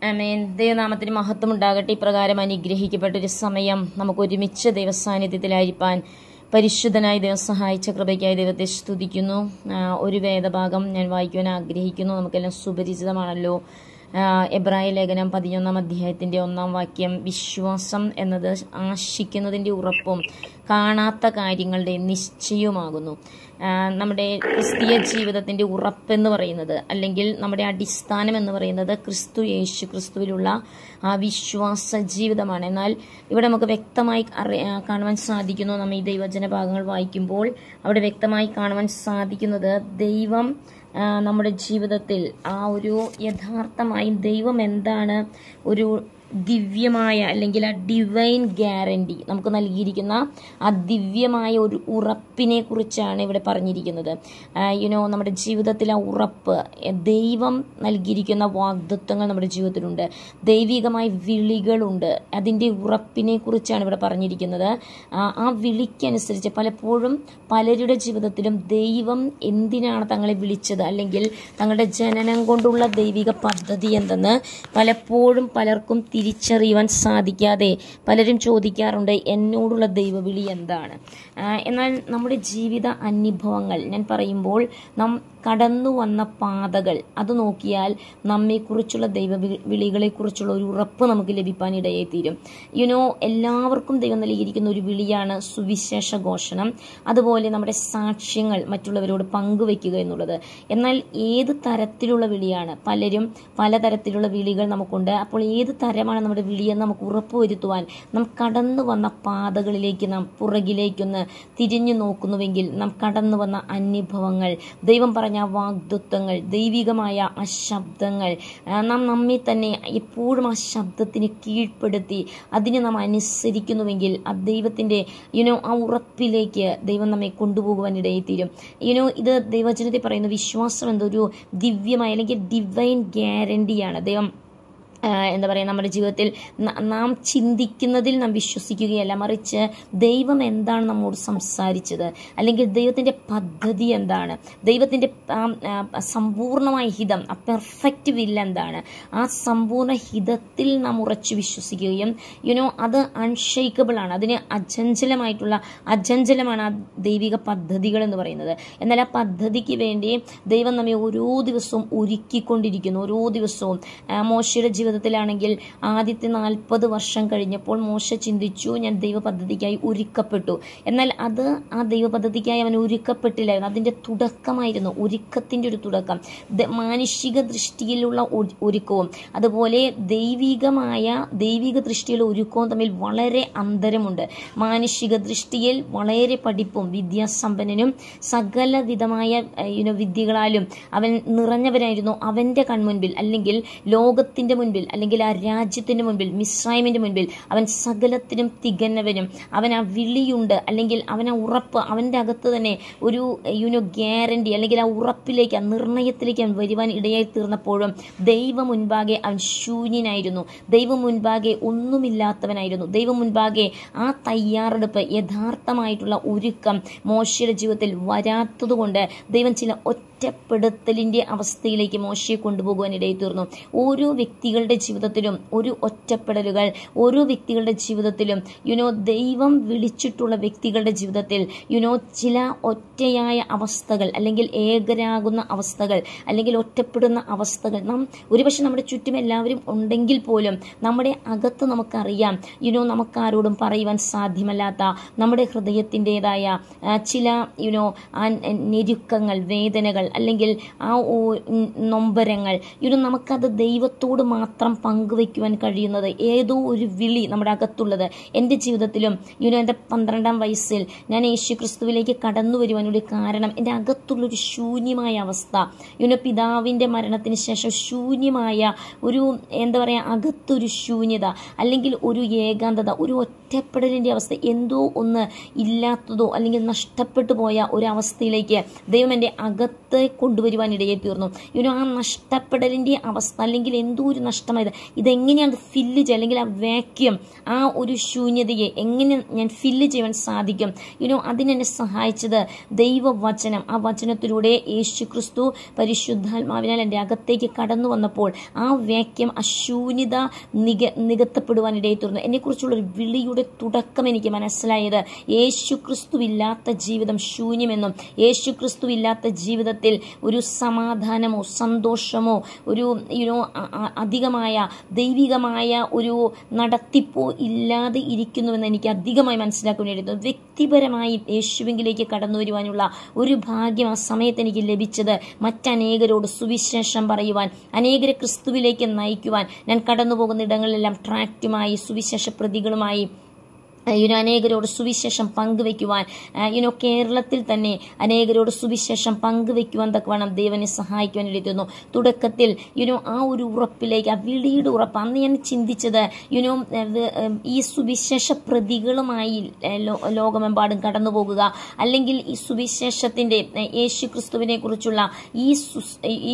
ആമേൻ ദൈവനാമത്തിന് മഹത്വം ഉണ്ടാകട്ടെ ഇപ്രകാരം അനുഗ്രഹിക്കപ്പെട്ടൊരു സമയം നമുക്ക് ഒരുമിച്ച് ദൈവസാന്നിധ്യത്തിലായിരിക്കാൻ പരിശുദ്ധനായി ദൈവം സഹായിച്ച കൃപയ്ക്കായി ദൈവത്തെ സ്തുതിക്കുന്നു ആ, ഒരു വേദഭാഗം ഞാൻ വായിക്കുവാൻ ആഗ്രഹിക്കുന്നു നമുക്കെല്ലാം സുപരിചിതമാണല്ലോ ആ, എബ്രായ ലേഖനം പതിനൊന്നാം അധ്യായത്തിന്റെ ഒന്നാം വാക്യം വിശ്വാസം എന്നത് ആശിക്കുന്നതിന്റെ ഉറപ്പും കാണാത്ത കാര്യങ്ങളുടെ നിശ്ചയവുമാകുന്നു ആ, നമ്മുടെ ക്രിസ്തീയ ജീവിതത്തിന്റെ ഉറപ്പെന്ന് പറയുന്നത് അല്ലെങ്കിൽ നമ്മുടെ അടിസ്ഥാനം എന്ന് പറയുന്നത് ക്രിസ്തു യേശു ക്രിസ്തുവിലുള്ള ആ വിശ്വാസ ജീവിതമാണ് എന്നാൽ ഇവിടെ നമുക്ക് വ്യക്തമായി അറിയ കാണുവാൻ സാധിക്കുന്നു നമ്മൾ ഈ ദൈവജന ഭാഗങ്ങൾ വായിക്കുമ്പോൾ അവിടെ വ്യക്തമായി കാണുവാൻ സാധിക്കുന്നത് ദൈവം ആ, നമ്മുടെ ജീവിതത്തിൽ ആ ഒരു യഥാർത്ഥമായും ദൈവം എന്താണ് ഒരു ദിവ്യമായ അല്ലെങ്കിൽ ആ ഡിവൈൻ ഗ്യാരണ്ടി നമുക്ക് നൽകിയിരിക്കുന്ന ആ ദിവ്യമായ ഒരു ഉറപ്പിനെ കുറിച്ചാണ് ഇവിടെ പറഞ്ഞിരിക്കുന്നത് യുനോ നമ്മുടെ ജീവിതത്തിൽ ആ ഉറപ്പ് എ, ദൈവം നൽകിയിരിക്കുന്ന വാഗ്ദത്വങ്ങൾ നമ്മുടെ ജീവിതത്തിലുണ്ട് ദൈവികമായ വിളികളുണ്ട് അതിൻ്റെ ഉറപ്പിനെ കുറിച്ചാണ് ഇവിടെ പറഞ്ഞിരിക്കുന്നത് ആ, ആ വിളിക്കനുസരിച്ച് പലപ്പോഴും പലരുടെ ജീവിതത്തിലും ദൈവം എന്തിനാണ് തങ്ങളെ വിളിച്ചത് അല്ലെങ്കിൽ തങ്ങളുടെ ജനനം കൊണ്ടുള്ള ദൈവിക പദ്ധതി എന്തെന്ന് പലപ്പോഴും പലർക്കും തിരിച്ചറിയുവാൻ സാധിക്കാതെ പലരും ചോദിക്കാറുണ്ട് എന്നോടുള്ള ദൈവവിളി എന്താണ് ആ, എന്നാൽ നമ്മുടെ ജീവിത അനുഭവങ്ങൾ ഞാൻ പറയുമ്പോൾ നാം കടന്നു വന്ന പാതകൾ അത് നോക്കിയാൽ നമ്മെക്കുറിച്ചുള്ള ദൈവ വിളികളെക്കുറിച്ചുള്ള ഒരു ഉറപ്പ് നമുക്ക് ലഭിക്കാൻ ഇടയായി തീരും യുനോ എല്ലാവർക്കും ദൈവം നൽകിയിരിക്കുന്ന ഒരു വിളിയാണ് സുവിശേഷ ഘോഷണം അതുപോലെ നമ്മുടെ സാക്ഷ്യങ്ങൾ മറ്റുള്ളവരോട് പങ്കുവെക്കുക എന്നുള്ളത് എന്നാൽ ഏത് തരത്തിലുള്ള വിളിയാണ് പലരും പലതരത്തിലുള്ള വിളികൾ നമുക്കുണ്ട് അപ്പോൾ ഏത് തരമാണ് നമ്മുടെ വിളിയെന്ന് നമുക്ക് ഉറപ്പുവരുത്തുവാൻ നാം കടന്നു വന്ന പാതകളിലേക്ക് നാം പുറകിലേക്കൊന്ന് തിരിഞ്ഞു നോക്കുന്നുവെങ്കിൽ നാം കടന്നു വന്ന അനുഭവങ്ങൾ ദൈവം പറഞ്ഞ ആ വാഗ്ദത്വങ്ങൾ ദൈവികമായ ആ ശബ്ദങ്ങൾ ആ, നാം നമ്മെ തന്നെ എപ്പോഴും ആ ശബ്ദത്തിന് കീഴ്പ്പെടുത്തി അതിനെ നാം അനുസരിക്കുന്നുവെങ്കിൽ ആ ദൈവത്തിന്റെ യുനോ ആ ഉറപ്പിലേക്ക് ദൈവം നമ്മെ കൊണ്ടുപോകുവാൻ ഇടയെത്തീരും യുനോ ഇത് ദൈവജനത്തെ പറയുന്ന വിശ്വാസം എന്തൊരു ദിവ്യമായ അല്ലെങ്കിൽ ഡിവൈൻ ഗ്യാരണ്ടിയാണ് ദൈവം ആ, എന്താ പറയുക നമ്മുടെ ജീവിതത്തിൽ ന- നാം ചിന്തിക്കുന്നതിൽ നാം വിശ്വസിക്കുകയല്ല മറിച്ച് ദൈവം എന്താണ് നമ്മോട് സംസാരിച്ചത് അല്ലെങ്കിൽ ദൈവത്തിൻ്റെ പദ്ധതി എന്താണ് ദൈവത്തിൻ്റെ ആ, ആ, സമ്പൂർണമായ ഹിതം ആ പെർഫെക്റ്റ് വില്ല എന്താണ് ആ സമ്പൂർണ്ണ ഹിതത്തിൽ നാം ഉറച്ചു വിശ്വസിക്കുകയും യുനോ അത് അൺഷെയ്ക്കബിൾ ആണ് അതിന് അചഞ്ചലമായിട്ടുള്ള അചഞ്ചലമാണ് ആ ദൈവിക പദ്ധതികൾ എന്ന് പറയുന്നത് എന്നാൽ ആ പദ്ധതിക്ക് വേണ്ടി ദൈവം നമ്മെ ഓരോ ദിവസവും ഒരുക്കിക്കൊണ്ടിരിക്കുന്നു ഓരോ ദിവസവും ആ, മോശയുടെ ജീവിതത്തിലാണെങ്കിൽ ആദ്യത്തെ നാൽപ്പത് വർഷം കഴിഞ്ഞപ്പോൾ മോശ ചിന്തിച്ചു ഞാൻ ദൈവ പദ്ധതിക്കായി ഒരുക്കപ്പെട്ടു എന്നാൽ അത് ആ ദൈവ പദ്ധതിക്കായി അവൻ ഒരുക്കപ്പെട്ടില്ലായിരുന്നു അതിൻ്റെ തുടക്കമായിരുന്നു ഒരുക്കത്തിൻ്റെ ഒരു തുടക്കം ദ- മാനുഷിക ദൃഷ്ടിയിലുള്ള ഒരു- ഒരുക്കവും അതുപോലെ ദൈവികമായ ദൈവിക ദൃഷ്ടിയിലുള്ള ഒരുക്കവും തമ്മിൽ വളരെ അന്തരമുണ്ട് മാനുഷിക ദൃഷ്ടിയിൽ വളരെ പഠിപ്പും വിദ്യാസമ്പന്നനും സകല വിധമായ യുനോ വിദ്യകളാലും അവൻ നിറഞ്ഞവനായിരുന്നു അവൻ്റെ കൺമുൻപിൽ അല്ലെങ്കിൽ ലോകത്തിൻ്റെ മുൻപിൽ അല്ലെങ്കിൽ ആ രാജ്യത്തിൻ്റെ മുൻപിൽ മിസ്രൈമിൻ്റെ മുൻപിൽ അവൻ സകലത്തിനും തികഞ്ഞവനും അവൻ ആ വിളിയുണ്ട് അല്ലെങ്കിൽ അവൻ ആ ഉറപ്പ് അവൻ്റെ അകത്ത് തന്നെ ഒരു യുനോ ഗ്യാരണ്ടി അല്ലെങ്കിൽ ആ ഉറപ്പിലേക്ക് ആ നിർണയത്തിലേക്ക് അവൻ വരുവാൻ ഇടയായി തീർന്നപ്പോഴും ദൈവം മുൻപാകെ അവൻ ശൂന്യനായിരുന്നു ദൈവം മുൻപാകെ ഒന്നുമില്ലാത്തവനായിരുന്നു ദൈവം മുൻപാകെ ആ തയ്യാറെടുപ്പ് യഥാർത്ഥമായിട്ടുള്ള ഒരുക്കം മോശയുടെ ജീവിതത്തിൽ വരാത്തതുകൊണ്ട് ദൈവം ചില ഒറ്റപ്പെടുത്തലിന്റെ അവസ്ഥയിലേക്ക് മോശയെ കൊണ്ടുപോകുവാൻ ഇടയിൽ തീർന്നു ഓരോ വ്യക്തികളുടെ ജീവിതത്തിലും ഒരു ഒറ്റപ്പെടലുകൾ ഓരോ വ്യക്തികളുടെ ജീവിതത്തിലും യുനോ ദൈവം വിളിച്ചിട്ടുള്ള വ്യക്തികളുടെ ജീവിതത്തിൽ യുനോ ചില ഒറ്റയായ അവസ്ഥകൾ അല്ലെങ്കിൽ ഏകരാകുന്ന അവസ്ഥകൾ അല്ലെങ്കിൽ ഒറ്റപ്പെടുന്ന അവസ്ഥകൾ നാം ഒരുപക്ഷെ നമ്മുടെ ചുറ്റും എല്ലാവരും ഉണ്ടെങ്കിൽ പോലും നമ്മുടെ അകത്ത് നമുക്കറിയാം യുനോ നമുക്കാരോടും പറയുവാൻ സാധ്യമല്ലാത്ത നമ്മുടെ ഹൃദയത്തിൻ്റെതായ ചില യുനോ ആ ഞെരുക്കങ്ങൾ വേദനകൾ അല്ലെങ്കിൽ ആ ഓ- ഉം, നൊമ്പരങ്ങൾ യുനോ നമുക്കത് ദൈവത്തോട് മാത്രം പങ്കുവയ്ക്കുവാൻ കഴിയുന്നത് ഏതോ ഒരു വിളി നമ്മുടെ അകത്തുള്ളത് എൻ്റെ ജീവിതത്തിലും യുനോ എൻ്റെ പന്ത്രണ്ടാം വയസ്സിൽ ഞാൻ യേശു ക്രിസ്തുവിലേക്ക് കടന്നു വരുവാനൊരു കാരണം എൻ്റെ അകത്തുള്ളൊരു ശൂന്യമായ അവസ്ഥ യുനോ പിതാവിൻ്റെ മരണത്തിന് ശേഷം ശൂന്യമായ ഒരു എന്താ പറയുക അകത്തൊരു ശൂന്യത അല്ലെങ്കിൽ ഒരു ഏകാന്തത ഒരു ഒറ്റപ്പെടലിൻ്റെ അവസ്ഥ എന്തോ ഒന്ന് ഇല്ലാത്തതോ അല്ലെങ്കിൽ നഷ്ടപ്പെട്ടു പോയ ഒരു അവസ്ഥയിലേക്ക് ദൈവം എൻ്റെ അകത്ത് അവിടെ കൊണ്ടുവരുവാൻ ഇടയെ തീർന്നു യുനോ ആ നഷ്ടപ്പെടലിന്റെ അവസ്ഥ അല്ലെങ്കിൽ എന്തോ ഒരു നഷ്ടമായത് ഇതെങ്ങനെയാണ് ഫില്ല് ചെയ്യുക അല്ലെങ്കിൽ ആ വാക്യം ആ ഒരു ശൂന്യതയെ എങ്ങനെ ഞാൻ ഫില്ല് ചെയ്യാൻ സാധിക്കും യുനോ അതിനെന്നെ സഹായിച്ചത് ദൈവവചനം ആ വചനത്തിലൂടെ യേശു ക്രിസ്തു പരിശുദ്ധാത്മാവിനാൽ എൻ്റെ അകത്തേക്ക് കടന്നു വന്നപ്പോൾ ആ വാക്യം ആ ശൂന്യത നിക നികത്തപ്പെടുവാൻ ഇടയെ തീർന്നു എന്നെക്കുറിച്ചുള്ള ഒരു വിളിയുടെ തുടക്കം എനിക്ക് മനസ്സിലായത് യേശു ക്രിസ്തുവില്ലാത്ത ജീവിതം ശൂന്യമെന്നും യേശു ക്രിസ്തുവില്ലാത്ത ജീവിതത്തിൽ ഒരു സമാധാനമോ സന്തോഷമോ ഒരു യുനോ അധികമായ ദൈവികമായ ഒരു നടത്തിപ്പോ ഇല്ലാതെ ഇരിക്കുന്നുവെന്ന് എനിക്ക് അധികമായി മനസ്സിലാക്കാൻ വേണ്ടിയിരുന്നു വ്യക്തിപരമായി യേശുവിങ്കിലേക്ക് കടന്നു വരുവാനുള്ള ഒരു ഭാഗ്യം ആ സമയത്ത് എനിക്ക് ലഭിച്ചത് മറ്റനേകരോട് സുവിശേഷം പറയുവാൻ അനേകരെ ക്രിസ്തുവിലേക്ക് നയിക്കുവാൻ ഞാൻ കടന്നു പോകുന്ന ഇടങ്ങളിലെല്ലാം ട്രാക്റ്റുമായി സുവിശേഷ പ്രതികളുമായി യുനോ അനേകരോട് സുവിശേഷം പങ്കുവെക്കുവാൻ യുനോ കേരളത്തിൽ തന്നെ അനേകരോട് സുവിശേഷം പങ്കുവെക്കുവാൻ തക്കവണ്ണം ദൈവനെ സഹായിക്കുവാൻ ഇടത്തുന്നു തുടക്കത്തിൽ യുനോ ആ ഒരു ഉറപ്പിലേക്ക് ആ വിളിയുടെ ഉറപ്പ് അന്ന് ഞാൻ ചിന്തിച്ചത് യുനോ ഈ സുവിശേഷ പ്രതികളുമായി ലോകമെമ്പാടും കടന്നു പോകുക അല്ലെങ്കിൽ ഈ സുവിശേഷത്തിന്റെ യേശു ക്രിസ്തുവിനെ കുറിച്ചുള്ള ഈ ഈ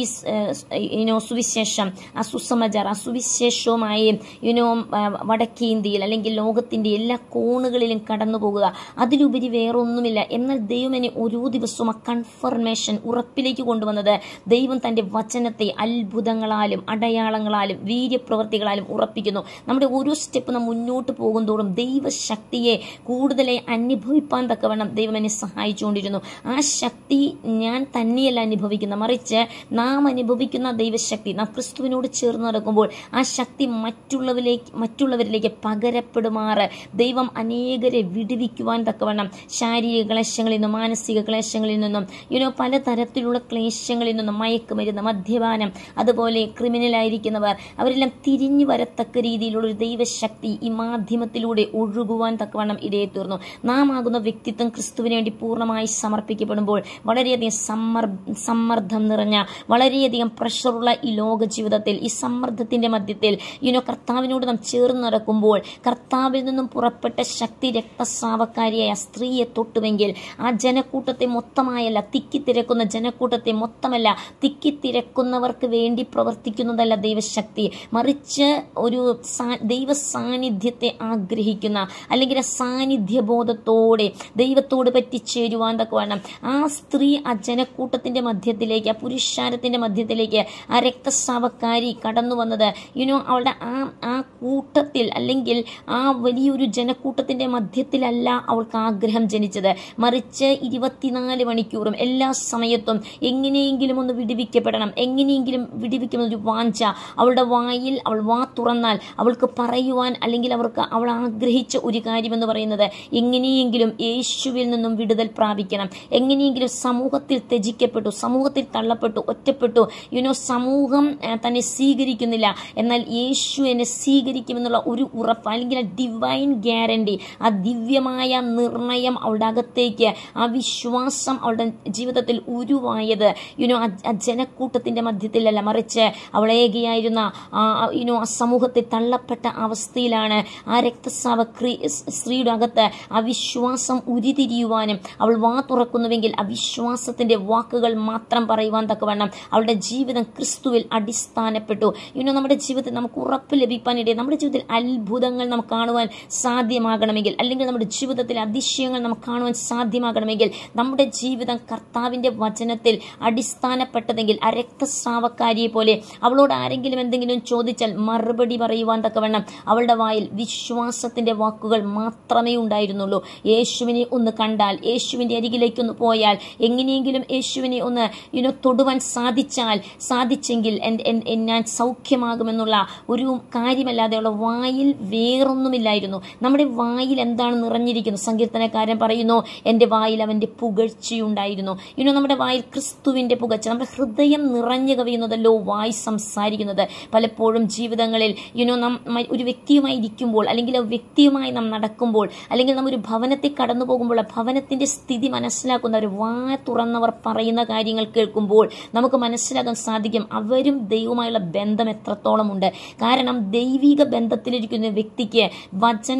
യുനോ സുവിശേഷം ആ സുസമാചാർ ആ സുവിശേഷവുമായി യുനോ വടക്കേ ഇന്ത്യയിൽ അല്ലെങ്കിൽ ലോകത്തിന്റെ എല്ലാ കോണുകളിലും കടന്നു പോകുക അതിലുപരി വേറൊന്നുമില്ല എന്നാൽ ദൈവം എന്നെ ഓരോ ദിവസവും ആ കൺഫർമേഷൻ ഉറപ്പിലേക്ക് കൊണ്ടുവന്നത് ദൈവം തന്റെ വചനത്തെ അത്ഭുതങ്ങളാലും അടയാളങ്ങളാലും വീര്യപ്രവർത്തികളാലും ഉറപ്പിക്കുന്നു നമ്മുടെ ഓരോ സ്റ്റെപ്പ് നാം മുന്നോട്ട് പോകുന്തോറും ദൈവശക്തിയെ കൂടുതലായി അനുഭവിപ്പാൻ തക്കവണ്ണം ദൈവം എന്നെ സഹായിച്ചുകൊണ്ടിരുന്നു ആ ശക്തി ഞാൻ തന്നെയല്ല അനുഭവിക്കുന്ന മറിച്ച് നാം അനുഭവിക്കുന്ന ദൈവശക്തി നാം ക്രിസ്തുവിനോട് ചേർന്ന് നടക്കുമ്പോൾ ആ ശക്തി മറ്റുള്ളവരിലേക്ക് മറ്റുള്ളവരിലേക്ക് പകരപ്പെടുമാറ് ദൈവം അനേകരെ വിടുവിക്കുവാൻ തക്കവണ്ണം ശാരീരിക ക്ലേശങ്ങളിൽ നിന്നും മാനസിക ക്ലേശങ്ങളിൽ നിന്നും യുനോ പലതരത്തിലുള്ള ക്ലേശങ്ങളിൽ നിന്നും മയക്കുമരുന്ന് മദ്യപാനം അതുപോലെ ക്രിമിനലായിരിക്കുന്നവർ അവരെല്ലാം തിരിഞ്ഞു വരത്തക്ക രീതിയിലുള്ള ഒരു ദൈവശക്തി ഈ മാധ്യമത്തിലൂടെ ഒഴുകുവാൻ തക്കവണ്ണം ഇടയെ തീർന്നു നാം ആകുന്ന വ്യക്തിത്വം ക്രിസ്തുവിന് വേണ്ടി പൂർണ്ണമായി സമർപ്പിക്കപ്പെടുമ്പോൾ വളരെയധികം സമ്മർ സമ്മർദ്ദം നിറഞ്ഞ വളരെയധികം പ്രഷറുള്ള ഈ ലോക ജീവിതത്തിൽ ഈ സമ്മർദ്ദത്തിന്റെ മധ്യത്തിൽ യുനോ കർത്താവിനോട് നാം ചേർന്ന് നടക്കുമ്പോൾ കർത്താവിൽ നിന്നും പുറപ്പെട്ട ശക്തി രക്തസ്രാവക്കാരിയായ സ്ത്രീയെ തൊട്ടുവെങ്കിൽ ആ ജനക്കൂട്ടത്തെ മൊത്തമായല്ല തിക്കിത്തിരക്കുന്ന ജനക്കൂട്ടത്തെ മൊത്തമല്ല തിക്കിത്തിരക്കുന്നവർക്ക് വേണ്ടി പ്രവർത്തിക്കുന്നതല്ല ദൈവശക്തി മറിച്ച് ഒരു ദൈവ സാന്നിധ്യത്തെ ആഗ്രഹിക്കുന്ന അല്ലെങ്കിൽ ആ സാന്നിധ്യബോധത്തോടെ ദൈവത്തോട് പറ്റിച്ചേരുവാൻ തക്കവണ്ണം ആ സ്ത്രീ ആ ജനക്കൂട്ടത്തിന്റെ മധ്യത്തിലേക്ക് ആ പുരുഷാരത്തിന്റെ മധ്യത്തിലേക്ക് ആ രക്തസ്രാവക്കാരി കടന്നു വന്നത് യുനോ അവളുടെ ആ ആ കൂട്ടത്തിൽ അല്ലെങ്കിൽ ആ വലിയൊരു ജനക്കൂട്ടത്തിന്റെ മധ്യത്തിലല്ല അവൾക്ക് ആഗ്രഹം ജനിച്ചത് മറിച്ച് ഇരുപത്തിനാല് മണിക്കൂറും എല്ലാ സമയത്തും എങ്ങനെയെങ്കിലും ഒന്ന് വിടുവിക്കപ്പെടണം എങ്ങനെയെങ്കിലും വിടുവിക്കുന്ന ഒരു വാഞ്ച അവളുടെ വായിൽ അവൾ വാ തുറന്നാൽ അവൾക്ക് പറയുവാൻ അല്ലെങ്കിൽ അവർക്ക് അവൾ ആഗ്രഹിച്ച ഒരു കാര്യമെന്ന് പറയുന്നത് എങ്ങനെയെങ്കിലും യേശുവിൽ നിന്നും വിടുതൽ പ്രാപിക്കണം എങ്ങനെയെങ്കിലും സമൂഹത്തിൽ ത്യജിക്കപ്പെട്ടു സമൂഹത്തിൽ തള്ളപ്പെട്ടു ഒറ്റപ്പെട്ടു യുനോ സമൂഹം തന്നെ സ്വീകരിക്കുന്നില്ല എന്നാൽ യേശു എന്നെ സ്വീകരിക്കുമെന്നുള്ള ഒരു ഉറപ്പ് അല്ലെങ്കിൽ ഡിവൈൻ ഗ്യാരണ്ടി ആ ദിവ്യമായ നിർണയം അവളുടെ അകത്തേക്ക് ആ വിശ്വാസം അവളുടെ ജീവിതത്തിൽ ഉരുവായത് യുനോ ആ ജനക്കൂട്ടത്തിന്റെ മധ്യത്തിലല്ല മറിച്ച് അവളേകയായിരുന്ന ആ യുനോ ആ സമൂഹത്തിൽ തള്ളപ്പെട്ട അവസ്ഥയിലാണ് ആ രക്തസ്രാവ സ്ത്രീയുടെ അകത്ത് ആ വിശ്വാസം ഉരുതിരിയുവാനും അവൾ വാ തുറക്കുന്നുവെങ്കിൽ ആ വിശ്വാസത്തിന്റെ വാക്കുകൾ മാത്രം പറയുവാൻ തക്കവണ്ണം അവളുടെ ജീവിതം ക്രിസ്തുവിൽ അടിസ്ഥാനപ്പെട്ടു യുനോ നമ്മുടെ ജീവിതത്തിൽ നമുക്ക് ഉറപ്പ് ലഭിക്കാനിടയെ നമ്മുടെ ജീവിതത്തിൽ അത്ഭുതങ്ങൾ നമുക്ക് കാണുവാൻ സാധ്യമാകണമെങ്കിൽ അല്ലെങ്കിൽ നമ്മുടെ ജീവിതത്തിൽ അതിശയങ്ങൾ നമുക്ക് കാണുവാൻ സാധ്യമാകണമെങ്കിൽ നമ്മുടെ ജീവിതം കർത്താവിന്റെ വചനത്തിൽ അടിസ്ഥാനപ്പെട്ടതെങ്കിൽ ആ രക്തസ്രാവക്കാരിയെ പോലെ അവളോട് ആരെങ്കിലും എന്തെങ്കിലും ചോദിച്ചാൽ മറുപടി പറയുവാൻ തക്കവണ്ണം അവളുടെ വായിൽ വിശ്വാസത്തിന്റെ വാക്കുകൾ മാത്രമേ ഉണ്ടായിരുന്നുള്ളൂ യേശുവിനെ ഒന്ന് കണ്ടാൽ യേശുവിന്റെ അരികിലേക്ക് ഒന്ന് പോയാൽ എങ്ങനെയെങ്കിലും യേശുവിനെ ഒന്ന് യുനോ തൊടുവാൻ സാധിച്ചാൽ സാധിച്ചെങ്കിൽ ഞാൻ സൗഖ്യമാകുമെന്നുള്ള ഒരു കാര്യമല്ലാതെ അവളുടെ വായിൽ വേറൊന്നുമില്ലായിരുന്നു നമ്മുടെ വായിൽ എന്താണ് നിറഞ്ഞിരിക്കുന്നത് സങ്കീർത്തനക്കാരൻ പറയുന്നു എൻ്റെ വായിൽ അവൻ്റെ പുകഴ്ചയുണ്ടായിരുന്നു യുനോ നമ്മുടെ വായിൽ ക്രിസ്തുവിൻ്റെ പുകഴ്ച നമ്മുടെ ഹൃദയം നിറഞ്ഞു കവിയുന്നതല്ലോ വായി സംസാരിക്കുന്നത് പലപ്പോഴും ജീവിതങ്ങളിൽ യുനോ നാം ഒരു വ്യക്തിയുമായി ഇരിക്കുമ്പോൾ അല്ലെങ്കിൽ ആ വ്യക്തിയുമായി നാം നടക്കുമ്പോൾ അല്ലെങ്കിൽ നാം ഒരു ഭവനത്തിൽ കടന്നു പോകുമ്പോൾ ആ ഭവനത്തിന്റെ സ്ഥിതി മനസ്സിലാക്കുന്നവർ വാ തുറന്നവർ പറയുന്ന കാര്യങ്ങൾ കേൾക്കുമ്പോൾ നമുക്ക് മനസ്സിലാക്കാൻ സാധിക്കും അവരും ദൈവവുമായുള്ള ബന്ധം എത്രത്തോളം ഉണ്ട് കാരണം ദൈവിക ബന്ധത്തിലിരിക്കുന്ന വ്യക്തിക്ക് വചനത്തിന്റെ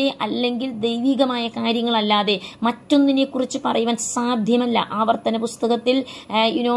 ദൈവത്തിന്റെ അല്ലെങ്കിൽ ദൈവികമായ കാര്യങ്ങളല്ലാതെ മറ്റൊന്നിനെ കുറിച്ച് പറയുവാൻ സാധ്യമല്ല ആവർത്തന പുസ്തകത്തിൽ യുനോ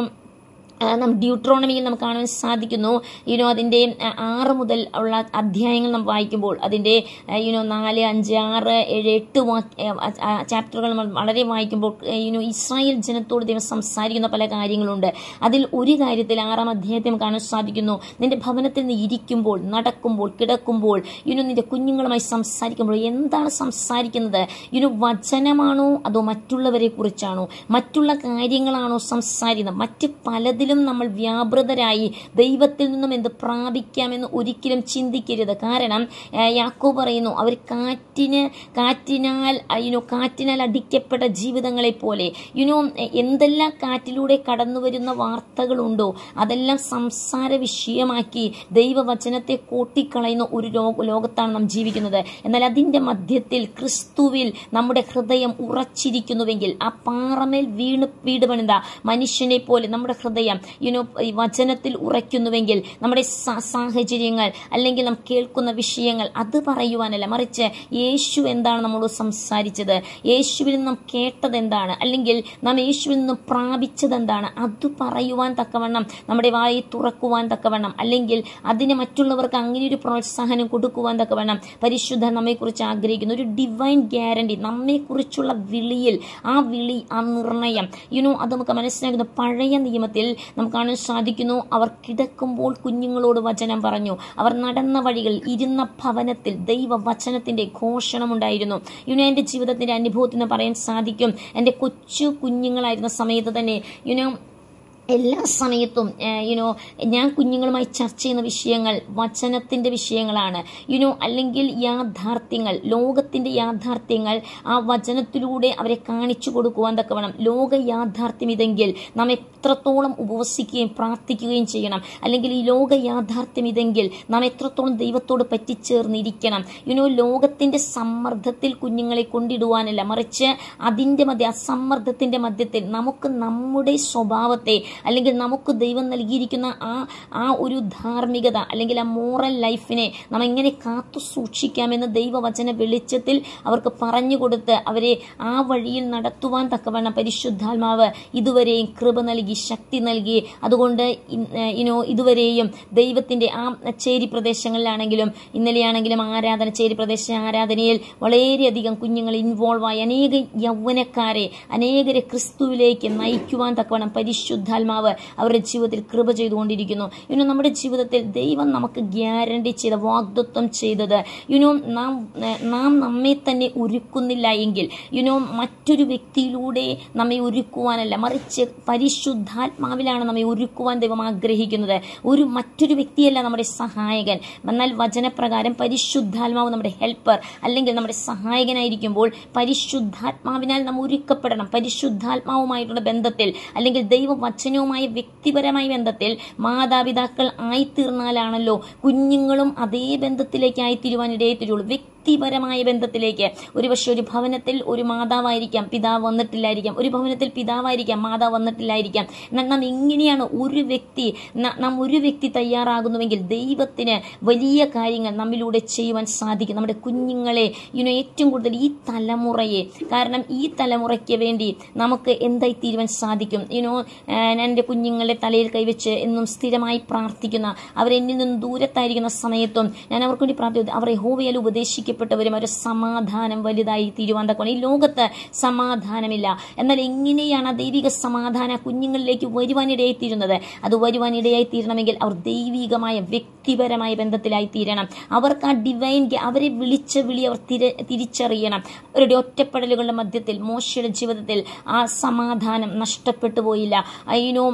നാം ഡ്യൂട്രോണമിയിൽ നമുക്ക് കാണാൻ സാധിക്കുന്നു യുനോ അതിൻ്റെ ആറ് മുതൽ ഉള്ള അധ്യായങ്ങൾ നാം വായിക്കുമ്പോൾ അതിൻ്റെ യുനോ നാല് അഞ്ച് ആറ് ഏഴ് എട്ട് ചാപ്റ്ററുകൾ നമ്മൾ വളരെ വായിക്കുമ്പോൾ യുനോ ഇസ്രായേൽ ജനത്തോട് ദൈവം സംസാരിക്കുന്ന പല കാര്യങ്ങളുണ്ട് അതിൽ ഒരു കാര്യത്തിൽ ആറാം അധ്യായത്തിൽ നമുക്ക് കാണാൻ സാധിക്കുന്നു നിന്റെ ഭവനത്തിൽ നിന്ന് ഇരിക്കുമ്പോൾ നടക്കുമ്പോൾ കിടക്കുമ്പോൾ യുനോ നിന്റെ കുഞ്ഞുങ്ങളുമായി സംസാരിക്കുമ്പോൾ എന്താണ് സംസാരിക്കുന്നത് യുനോ വചനമാണോ അതോ മറ്റുള്ളവരെ കുറിച്ചാണോ മറ്റുള്ള കാര്യങ്ങളാണോ സംസാരിക്കുന്നത് മറ്റ് പലതിലും നമ്മൾ വ്യാപൃതരായി ദൈവത്തിൽ നിന്നും എന്ത് പ്രാപിക്കാമെന്ന് ഒരിക്കലും ചിന്തിക്കരുത് കാരണം യാക്കോ പറയുന്നു അവർ കാറ്റിന് കാറ്റിനാൽ യുനോ കാറ്റിനാൽ അടിക്കപ്പെട്ട ജീവിതങ്ങളെ പോലെ യുനോ എന്തെല്ലാം കാറ്റിലൂടെ കടന്നു വരുന്ന വാർത്തകളുണ്ടോ അതെല്ലാം സംസാര വിഷയമാക്കി ദൈവവചനത്തെ കൂട്ടിക്കളയുന്ന ഒരു ലോകത്താണ് നാം ജീവിക്കുന്നത് എന്നാൽ അതിൻ്റെ മധ്യത്തിൽ ക്രിസ്തുവിൽ നമ്മുടെ ഹൃദയം ഉറച്ചിരിക്കുന്നുവെങ്കിൽ ആ പാറമേൽ വീണ് വീട് പണിത മനുഷ്യനെ പോലെ നമ്മുടെ ഹൃദയം യുനോ വചനത്തിൽ ഉറയ്ക്കുന്നുവെങ്കിൽ നമ്മുടെ സാഹചര്യങ്ങൾ അല്ലെങ്കിൽ നാം കേൾക്കുന്ന വിഷയങ്ങൾ അത് പറയുവാനല്ല മറിച്ച് യേശു എന്താണ് നമ്മളോട് സംസാരിച്ചത് യേശുവിൽ നിന്നും കേട്ടത് എന്താണ് അല്ലെങ്കിൽ നാം യേശുവിൽ നിന്നും പ്രാപിച്ചത് എന്താണ് അത് പറയുവാൻ തക്കവണ്ണം നമ്മുടെ വായി തുറക്കുവാൻ തക്കവണ്ണം അല്ലെങ്കിൽ അതിന് മറ്റുള്ളവർക്ക് അങ്ങനെ ഒരു പ്രോത്സാഹനം കൊടുക്കുവാൻ തക്കവണ്ണം പരിശുദ്ധ നമ്മെക്കുറിച്ച് ആഗ്രഹിക്കുന്ന ഒരു ഡിവൈൻ ഗ്യാരണ്ടി നമ്മെക്കുറിച്ചുള്ള വിളിയിൽ ആ വിളി ആ നിർണയം യുനോ അത് നമുക്ക് മനസ്സിലാക്കുന്ന പഴയ നിയമത്തിൽ നമുക്ക് കാണാൻ സാധിക്കുന്നു അവർ കിടക്കുമ്പോൾ കുഞ്ഞുങ്ങളോട് വചനം പറഞ്ഞു അവർ നടന്ന വഴികൾ ഇരുന്ന ഭവനത്തിൽ ദൈവ വചനത്തിന്റെ ഘോഷണമുണ്ടായിരുന്നു യുനോ എൻ്റെ ജീവിതത്തിന്റെ അനുഭവത്തിൽ നിന്ന് പറയാൻ സാധിക്കും എൻ്റെ കൊച്ചു കുഞ്ഞുങ്ങളായിരുന്ന സമയത്ത് തന്നെ യുനോ എല്ലാ സമയത്തും യുനോ ഞാൻ കുഞ്ഞുങ്ങളുമായി ചർച്ച ചെയ്യുന്ന വിഷയങ്ങൾ വചനത്തിൻ്റെ വിഷയങ്ങളാണ് യുനോ അല്ലെങ്കിൽ യാഥാർത്ഥ്യങ്ങൾ ലോകത്തിൻ്റെ യാഥാർത്ഥ്യങ്ങൾ ആ വചനത്തിലൂടെ അവരെ കാണിച്ചു കൊടുക്കുവാൻ തക്കവണ്ണം ലോക യാഥാർത്ഥ്യം ഇതെങ്കിൽ നാം എത്രത്തോളം ഉപവസിക്കുകയും പ്രാർത്ഥിക്കുകയും ചെയ്യണം അല്ലെങ്കിൽ ഈ ലോക യാഥാർത്ഥ്യം ഇതെങ്കിൽ നാം എത്രത്തോളം ദൈവത്തോട് പറ്റിച്ചേർന്നിരിക്കണം യുനോ ലോകത്തിൻ്റെ സമ്മർദ്ദത്തിൽ കുഞ്ഞുങ്ങളെ കൊണ്ടിടുവാനല്ല മറിച്ച് അതിൻ്റെ മധ്യ ആ സമ്മർദ്ദത്തിൻ്റെ മധ്യത്തിൽ നമുക്ക് നമ്മുടെ സ്വഭാവത്തെ അല്ലെങ്കിൽ നമുക്ക് ദൈവം നൽകിയിരിക്കുന്ന ആ ആ ഒരു ധാർമ്മികത അല്ലെങ്കിൽ ആ മോറൽ ലൈഫിനെ നാം എങ്ങനെ കാത്തു സൂക്ഷിക്കാമെന്ന് ദൈവവചന വെളിച്ചത്തിൽ അവർക്ക് പറഞ്ഞു കൊടുത്ത് അവരെ ആ വഴിയിൽ നടത്തുവാൻ തക്കവണ്ണം പരിശുദ്ധാത്മാവ് ഇതുവരെയും കൃപ നൽകി ശക്തി നൽകി അതുകൊണ്ട് ഇനോ ഇതുവരെയും ദൈവത്തിൻ്റെ ആ ചേരി പ്രദേശങ്ങളിലാണെങ്കിലും ഇന്നലെയാണെങ്കിലും ആരാധന ചേരി പ്രദേശ ആരാധനയിൽ വളരെയധികം കുഞ്ഞുങ്ങൾ ഇൻവോൾവായി അനേക യൗവനക്കാരെ അനേകരെ ക്രിസ്തുവിലേക്ക് നയിക്കുവാൻ തക്കവണ്ണം പരിശുദ്ധാത്മാവ് അവരുടെ ജീവിതത്തിൽ കൃപ ചെയ്തുകൊണ്ടിരിക്കുന്നു യുനോ നമ്മുടെ ജീവിതത്തിൽ ദൈവം നമുക്ക് ഗ്യാരണ്ടി ചെയ്ത വാഗ്ദത്വം ചെയ്തത് യുനോ നാം നാം നമ്മെ തന്നെ ഒരുക്കുന്നില്ല എങ്കിൽ യുനോ മറ്റൊരു വ്യക്തിയിലൂടെ നമ്മെ ഒരുക്കുവാനല്ല മറിച്ച് പരിശുദ്ധാത്മാവിലാണ് നമ്മെ ഒരുക്കുവാൻ ദൈവം ആഗ്രഹിക്കുന്നത് ഒരു മറ്റൊരു വ്യക്തിയല്ല നമ്മുടെ സഹായകൻ എന്നാൽ വചനപ്രകാരം പരിശുദ്ധാത്മാവ് നമ്മുടെ ഹെൽപ്പർ അല്ലെങ്കിൽ നമ്മുടെ സഹായകനായിരിക്കുമ്പോൾ പരിശുദ്ധാത്മാവിനാൽ നാം ഒരുക്കപ്പെടണം പരിശുദ്ധാത്മാവുമായിട്ടുള്ള ബന്ധത്തിൽ അല്ലെങ്കിൽ ദൈവവചനവുമായ വ്യക്തിപരമായ ബന്ധത്തിൽ മാതാപിതാക്കൾ ആയിത്തീർന്നാലാണല്ലോ കുഞ്ഞുങ്ങളും അതേ ബന്ധത്തിലേക്ക് ആയിത്തീരുവാൻ ഇടയത്തിരുള്ളൂ വ്യക്തിപരമായ ബന്ധത്തിലേക്ക് ഒരുപക്ഷെ ഒരു ഭവനത്തിൽ ഒരു മാതാവായിരിക്കാം പിതാവ് വന്നിട്ടില്ലായിരിക്കാം ഒരു ഭവനത്തിൽ പിതാവായിരിക്കാം മാതാവ് വന്നിട്ടില്ലായിരിക്കാം എന്നാൽ നാം എങ്ങനെയാണ് ഒരു വ്യക്തി നാം ഒരു വ്യക്തി തയ്യാറാകുന്നുവെങ്കിൽ ദൈവത്തിന് വലിയ കാര്യങ്ങൾ നമ്മിലൂടെ ചെയ്യുവാൻ സാധിക്കും നമ്മുടെ കുഞ്ഞുങ്ങളെ യുനോ ഏറ്റവും കൂടുതൽ ഈ തലമുറയെ കാരണം ഈ തലമുറയ്ക്ക് വേണ്ടി നമുക്ക് എന്തായി തീരുവാൻ സാധിക്കും യുനോ എൻ്റെ കുഞ്ഞുങ്ങളുടെ തലയിൽ കൈവച്ച് എന്നും സ്ഥിരമായി പ്രാർത്ഥിക്കുന്ന അവരെന്നിൽ നിന്നും ദൂരത്തായിരിക്കുന്ന സമയത്തും ഞാൻ അവർക്ക് വേണ്ടി പ്രാർത്ഥിക്കുന്നു അവർ യഹോവയാൽ ഉപദേശിക്കപ്പെട്ടവരും അവരുടെ സമാധാനം വലുതായി തീരുവാൻ തക്കണം ഈ ലോകത്ത് സമാധാനമില്ല എന്നാൽ എങ്ങനെയാണ് ആ ദൈവിക സമാധാന കുഞ്ഞുങ്ങളിലേക്ക് വരുവാനിടയായി തീരുന്നത് അത് വരുവാനിടയായി തീരണമെങ്കിൽ അവർ ദൈവികമായ വ്യക്തിപരമായ ബന്ധത്തിലായി തീരണം അവർക്ക് ആ ഡിവൈൻ അവരെ വിളിച്ച വിളി അവർ തിര തിരിച്ചറിയണം അവരുടെ ഒറ്റപ്പെടലുകളുടെ മധ്യത്തിൽ മോശയുടെ ജീവിതത്തിൽ ആ സമാധാനം നഷ്ടപ്പെട്ടു പോയില്ല അയിനോ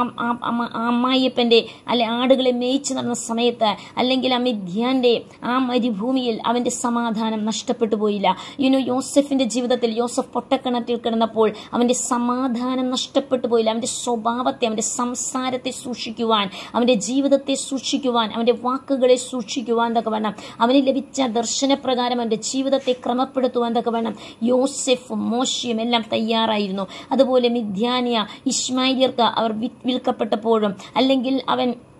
അമ്മായിയപ്പൻ്റെ അല്ലെ ആടുകളെ മേയിച്ചു നടന്ന സമയത്ത് അല്ലെങ്കിൽ ആ മിഥ്യാന്റെ ആ മരുഭൂമിയിൽ അവന്റെ സമാധാനം നഷ്ടപ്പെട്ടു പോയില്ല യുനോ യോസഫിന്റെ ജീവിതത്തിൽ യോസഫ് പൊട്ടക്കിണറ്റിൽ കിടന്നപ്പോൾ അവന്റെ സമാധാനം നഷ്ടപ്പെട്ടു പോയില്ല അവന്റെ സ്വഭാവത്തെ അവന്റെ സംസാരത്തെ സൂക്ഷിക്കുവാൻ അവന്റെ ജീവിതത്തെ സൂക്ഷിക്കുവാൻ അവന്റെ വാക്കുകളെ സൂക്ഷിക്കുവാൻ തക്ക വേണം അവന് ലഭിച്ച ദർശനപ്രകാരം അവന്റെ ജീവിതത്തെ ക്രമപ്പെടുത്തുവാൻ തക്ക വേണം യോസെഫും മോശയും എല്ലാം തയ്യാറായിരുന്നു അതുപോലെ മിഥ്യാനിയ ഇസ്മായിലിയർക്ക് അവർ വിൽക്കപ്പെട്ടപ്പോഴും അല്ലെങ്കിൽ അവൻ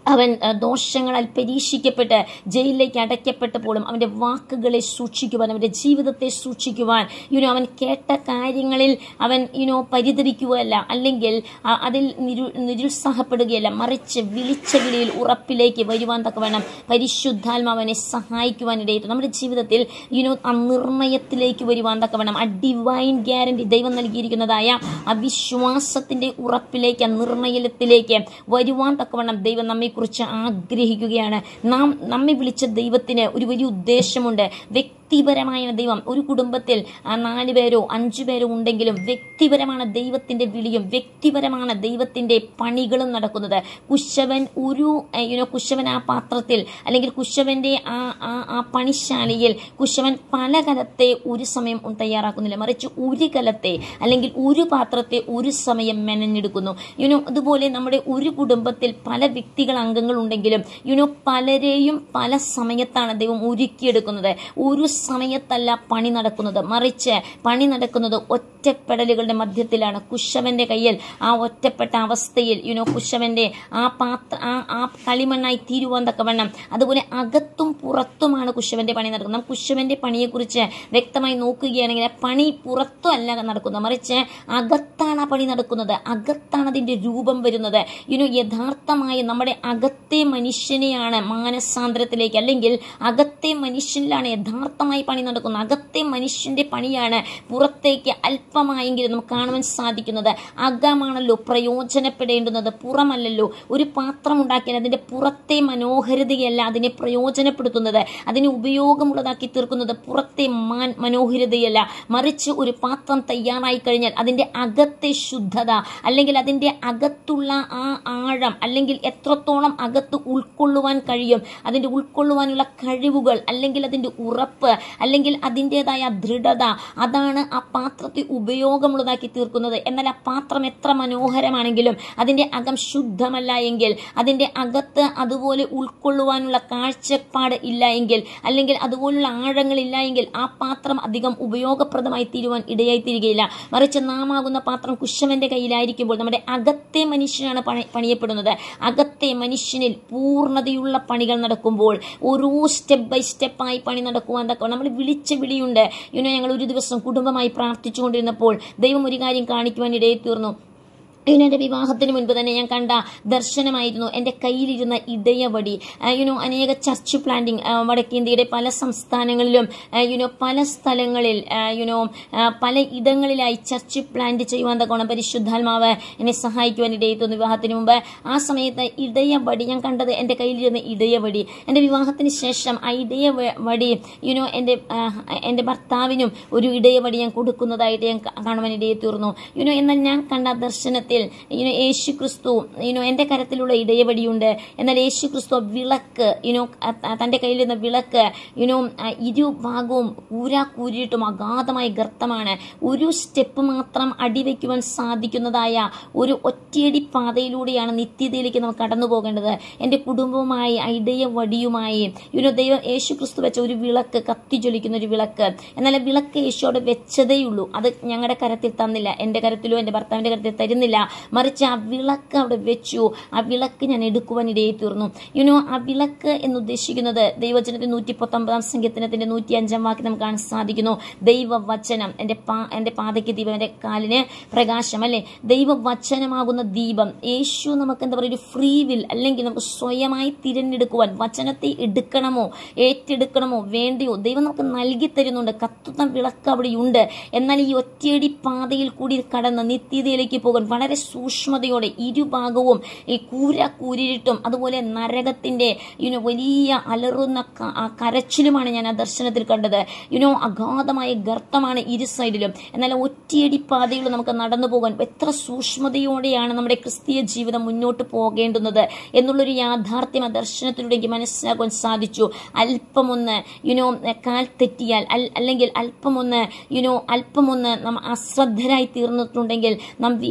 അവൻ അഹ്, ദോഷങ്ങളാൽ പരീക്ഷിക്കപ്പെട്ട് ജയിലിലേക്ക് അടയ്ക്കപ്പെട്ടപ്പോഴും അവൻ്റെ വാക്കുകളെ സൂക്ഷിക്കുവാൻ അവൻ്റെ ജീവിതത്തെ സൂക്ഷിക്കുവാൻ യുനോ അവൻ കേട്ട കാര്യങ്ങളിൽ അവൻ യുനോ പരിതരിക്കുകയല്ല അല്ലെങ്കിൽ അ- അതിൽ നിരു നിരുത്സാഹപ്പെടുകയല്ല മറിച്ച് വിളിച്ച വിളിയിൽ ഉറപ്പിലേക്ക് വരുവാൻ തക്കവണ്ണം പരിശുദ്ധാത്മാവനെ സഹായിക്കുവാൻ ഇടയിട്ടു നമ്മുടെ ജീവിതത്തിൽ യുനോ ആ നിർണയത്തിലേക്ക് വരുവാൻ തക്കവണ്ണം ആ ഡിവൈൻ ഗ്യാരണ്ടി ദൈവം നൽകിയിരിക്കുന്നതായ ആ വിശ്വാസത്തിന്റെ ഉറപ്പിലേക്ക് ആ നിർണയത്തിലേക്ക് വരുവാൻ തക്കവണ്ണം ദൈവം നമ്മെക്കുറിച്ച് ആഗ്രഹിക്കുകയാണ് നാം നമ്മെ വിളിച്ച ദൈവത്തിന് ഒരു വലിയ ഉദ്ദേശമുണ്ട് വ്യക്തിപരമായ ദൈവം ഒരു കുടുംബത്തിൽ ആ നാല് പേരോ അഞ്ചു പേരോ ഉണ്ടെങ്കിലും വ്യക്തിപരമാണ് ദൈവത്തിന്റെ വിളിയും വ്യക്തിപരമാണ് ദൈവത്തിന്റെ പണികളും നടക്കുന്നത് കുശവൻ ഒരു യുനോ കുശവൻ ആ പാത്രത്തിൽ അല്ലെങ്കിൽ കുശവന്റെ ആ ആ ആ പണിശാലയിൽ കുശവൻ പല കലത്തെ ഒരു സമയം തയ്യാറാക്കുന്നില്ല മറിച്ച് ഒരു കലത്തെ അല്ലെങ്കിൽ ഒരു പാത്രത്തെ ഒരു സമയം മെനഞ്ഞെടുക്കുന്നു യുനോ അതുപോലെ നമ്മുടെ ഒരു കുടുംബത്തിൽ പല വ്യക്തികൾ അംഗങ്ങൾ ഉണ്ടെങ്കിലും യുനോ പലരെയും പല സമയത്താണ് ദൈവം ഒരുക്കിയെടുക്കുന്നത് ഒരു സമയത്തല്ല പണി നടക്കുന്നത് മറിച്ച് പണി നടക്കുന്നത് ഒറ്റപ്പെടലുകളുടെ മധ്യത്തിലാണ് കുശവന്റെ കയ്യിൽ ആ ഒറ്റപ്പെട്ട അവസ്ഥയിൽ യുനോ കുശവന്റെ ആ പാത്ര ആ ആ കളിമണ്ണായി തീരുവാൻ തക്കവണ്ണം അതുപോലെ അകത്തും പുറത്തുമാണ് കുശവന്റെ പണി നടക്കുന്നത് നാം കുശവന്റെ പണിയെക്കുറിച്ച് വ്യക്തമായി നോക്കുകയാണെങ്കിൽ ആ പണി പുറത്തും അല്ല നടക്കുന്നത് മറിച്ച് അകത്താണ് ആ പണി നടക്കുന്നത് അകത്താണ് അതിന്റെ രൂപം വരുന്നത് യുനോ യഥാർത്ഥമായ നമ്മുടെ അകത്തെ മനുഷ്യനെയാണ് മാനസാന്തരത്തിലേക്ക് അല്ലെങ്കിൽ അകത്തെ മനുഷ്യനിലാണ് യഥാർത്ഥമായി പണി നടക്കുന്നത് അകത്തെ മനുഷ്യന്റെ പണിയാണ് പുറത്തേക്ക് അല്പമായെങ്കിലും നമുക്ക് കാണുവാൻ സാധിക്കുന്നത് അകമാണല്ലോ പ്രയോജനപ്പെടേണ്ടുന്നത് പുറമല്ലല്ലോ ഒരു പാത്രം ഉണ്ടാക്കിയാൽ അതിന്റെ പുറത്തെ മനോഹരതയല്ല അതിനെ പ്രയോജനപ്പെടുത്തുന്നത് അതിനെ ഉപയോഗമുള്ളതാക്കി തീർക്കുന്നത് പുറത്തെ മാൻ മനോഹരതയല്ല മറിച്ച് ഒരു പാത്രം തയ്യാറായി കഴിഞ്ഞാൽ അതിന്റെ അകത്തെ ശുദ്ധത അല്ലെങ്കിൽ അതിന്റെ അകത്തുള്ള ആ ആഴം അല്ലെങ്കിൽ എത്രത്തോളം അകത്ത് ഉൾക്കൊള്ളുവാൻ കഴിയും അതിന്റെ ഉൾക്കൊള്ളുവാനുള്ള കഴിവുകൾ അല്ലെങ്കിൽ അതിന്റെ ഉറപ്പ് അല്ലെങ്കിൽ അതിൻ്റെതായ ദൃഢത അതാണ് ആ പാത്രത്തെ ഉപയോഗമുള്ളതാക്കി തീർക്കുന്നത് എന്നാൽ ആ പാത്രം എത്ര മനോഹരമാണെങ്കിലും അതിന്റെ അകം ശുദ്ധമല്ല എങ്കിൽ അതിന്റെ അകത്ത് അതുപോലെ ഉൾക്കൊള്ളുവാനുള്ള കാഴ്ചപ്പാട് ഇല്ല എങ്കിൽ അല്ലെങ്കിൽ അതുപോലുള്ള ആഴങ്ങളില്ല എങ്കിൽ ആ പാത്രം അധികം ഉപയോഗപ്രദമായി തീരുവാൻ ഇടയായി തീരുകയില്ല മറിച്ച് നാം ആകുന്ന പാത്രം കുശവന്റെ കയ്യിലായിരിക്കുമ്പോൾ നമ്മുടെ അകത്തെ മനുഷ്യനാണ് പണി പണിയപ്പെടുന്നത് അകത്തെ മനുഷ്യനിൽ പൂർണ്ണതയുള്ള പണികൾ നടക്കുമ്പോൾ ഓരോ സ്റ്റെപ്പ് ബൈ സ്റ്റെപ്പായി പണി നടക്കുവാൻ തക്ക നമ്മൾ വിളിച്ച വിളിയുണ്ട് യുനോ ഞങ്ങൾ ഒരു ദിവസം കുടുംബമായി പ്രാർത്ഥിച്ചുകൊണ്ടിരുന്നപ്പോൾ ദൈവം ഒരു കാര്യം കാണിക്കുവാൻ ഇടയിൽ തീർന്നു ഇങ്ങനെ എൻ്റെ വിവാഹത്തിന് മുൻപ് തന്നെ ഞാൻ കണ്ട ദർശനമായിരുന്നു എൻ്റെ കയ്യിലിരുന്ന ഇടയവടി യുനോ അനേക ചർച്ച് പ്ലാന്റിംഗ് വടക്കേന്ത്യയുടെ പല സംസ്ഥാനങ്ങളിലും യുനോ പല സ്ഥലങ്ങളിൽ യുനോ പല ഇടങ്ങളിലായി ചർച്ച് പ്ലാന്റ് ചെയ്യുവാൻ തക്കോണം പരിശുദ്ധാത്മാവ് എന്നെ സഹായിക്കുവാൻ ഇടയെത്തുന്നു വിവാഹത്തിന് മുമ്പ് ആ സമയത്ത് ഇടയവടി ഞാൻ കണ്ടത് എൻ്റെ കയ്യിലിരുന്ന ഇടയവടി എൻ്റെ വിവാഹത്തിന് ശേഷം ആ ഇടയ വടി യുനോ എൻ്റെ എൻ്റെ ഭർത്താവിനും ഒരു ഇടയവടി ഞാൻ കൊടുക്കുന്നതായിട്ട് ഞാൻ കാണുവാൻ ഇടയെത്തീർന്നു യുനോ എന്നാൽ ഞാൻ കണ്ട ദർശനത്തിൽ യുനോ യേശു ക്രിസ്തു യുനോ എൻ്റെ കരത്തിലുള്ള ഇടയവടിയുണ്ട് എന്നാൽ യേശു ക്രിസ്തു വിളക്ക് യുനോ തൻ്റെ കയ്യിലിരുന്ന വിളക്ക് യുനോ ഇരുഭാഗവും കൂരാ കൂരിയിട്ടും അഗാധമായ ഗർത്തമാണ് ഒരു സ്റ്റെപ്പ് മാത്രം അടിവെക്കുവാൻ സാധിക്കുന്നതായ ഒരു ഒറ്റയടി പാതയിലൂടെയാണ് നിത്യതയിലേക്ക് നമുക്ക് കടന്നു പോകേണ്ടത് എൻ്റെ കുടുംബവുമായി ഇടയ വടിയുമായി യുനോ ദൈവം യേശു ക്രിസ്തു വെച്ച ഒരു വിളക്ക് കത്തിജ്വലിക്കുന്ന ഒരു വിളക്ക് എന്നാൽ ആ വിളക്ക് യേശു അവിടെ വെച്ചതേയുള്ളൂ അത് ഞങ്ങളുടെ കരത്തിൽ തന്നില്ല എൻ്റെ കരത്തിലോ എൻ്റെ ഭർത്താവിൻ്റെ കരത്തിൽ തരുന്നില്ല മറിച്ച് ആ വിളക്ക് അവിടെ വെച്ചു ആ വിളക്ക് ഞാൻ എടുക്കുവാൻ ഇടയിൽ തീർന്നു യുനോ ആ വിളക്ക് എന്ന് ഉദ്ദേശിക്കുന്നത് ദൈവജനത്തിന്റെ നൂറ്റി പത്തൊമ്പതാം സംഖ്യത്തിനത്തിന്റെ നൂറ്റി അഞ്ചാം വാക്ക് നമുക്ക് കാണാൻ സാധിക്കുന്നു ദൈവവചനം എൻ്റെ പാ എൻ്റെ പാതയ്ക്ക് ദീപം എൻ്റെ കാലിന് പ്രകാശം അല്ലെ ദൈവവചനമാകുന്ന ദീപം യേശു നമുക്ക് എന്താ പറയുക ഒരു ഫ്രീ വിൽ അല്ലെങ്കിൽ നമുക്ക് സ്വയമായി തിരഞ്ഞെടുക്കുവാൻ വചനത്തെ എടുക്കണമോ ഏറ്റെടുക്കണമോ വേണ്ടയോ ദൈവം നമുക്ക് നൽകി തരുന്നുണ്ട് കത്തുന്ന വിളക്ക് അവിടെയുണ്ട് എന്നാൽ ഈ ഒറ്റയടി പാതയിൽ കൂടി കടന്ന് നിത്യതയിലേക്ക് പോകാൻ വളരെ സൂക്ഷ്മതയോടെ ഇരുഭാഗവും ഈ കൂര കൂരിട്ടും അതുപോലെ നരകത്തിന്റെ യുനോ വലിയ അലറുന്ന കരച്ചിലുമാണ് ഞാൻ ആ ദർശനത്തിൽ കണ്ടത് യുനോ അഗാധമായ ഗർത്തമാണ് ഇരു സൈഡിലും എന്നാൽ ഒറ്റയടി പാതയിൽ നമുക്ക് നടന്നു പോകാൻ എത്ര സൂക്ഷ്മതയോടെയാണ് നമ്മുടെ ക്രിസ്തീയ ജീവിതം മുന്നോട്ട് പോകേണ്ടുന്നത് എന്നുള്ളൊരു യാഥാർത്ഥ്യം ആ ദർശനത്തിലൂടെ എനിക്ക് മനസ്സിലാക്കാൻ സാധിച്ചു അല്പമൊന്ന് യുനോ കാൽ തെറ്റിയാൽ അല്ലെങ്കിൽ അല്പമൊന്ന് യുനോ അല്പമൊന്ന് നാം അശ്രദ്ധരായി തീർന്നിട്ടുണ്ടെങ്കിൽ നാം വീണു പോകുന്ന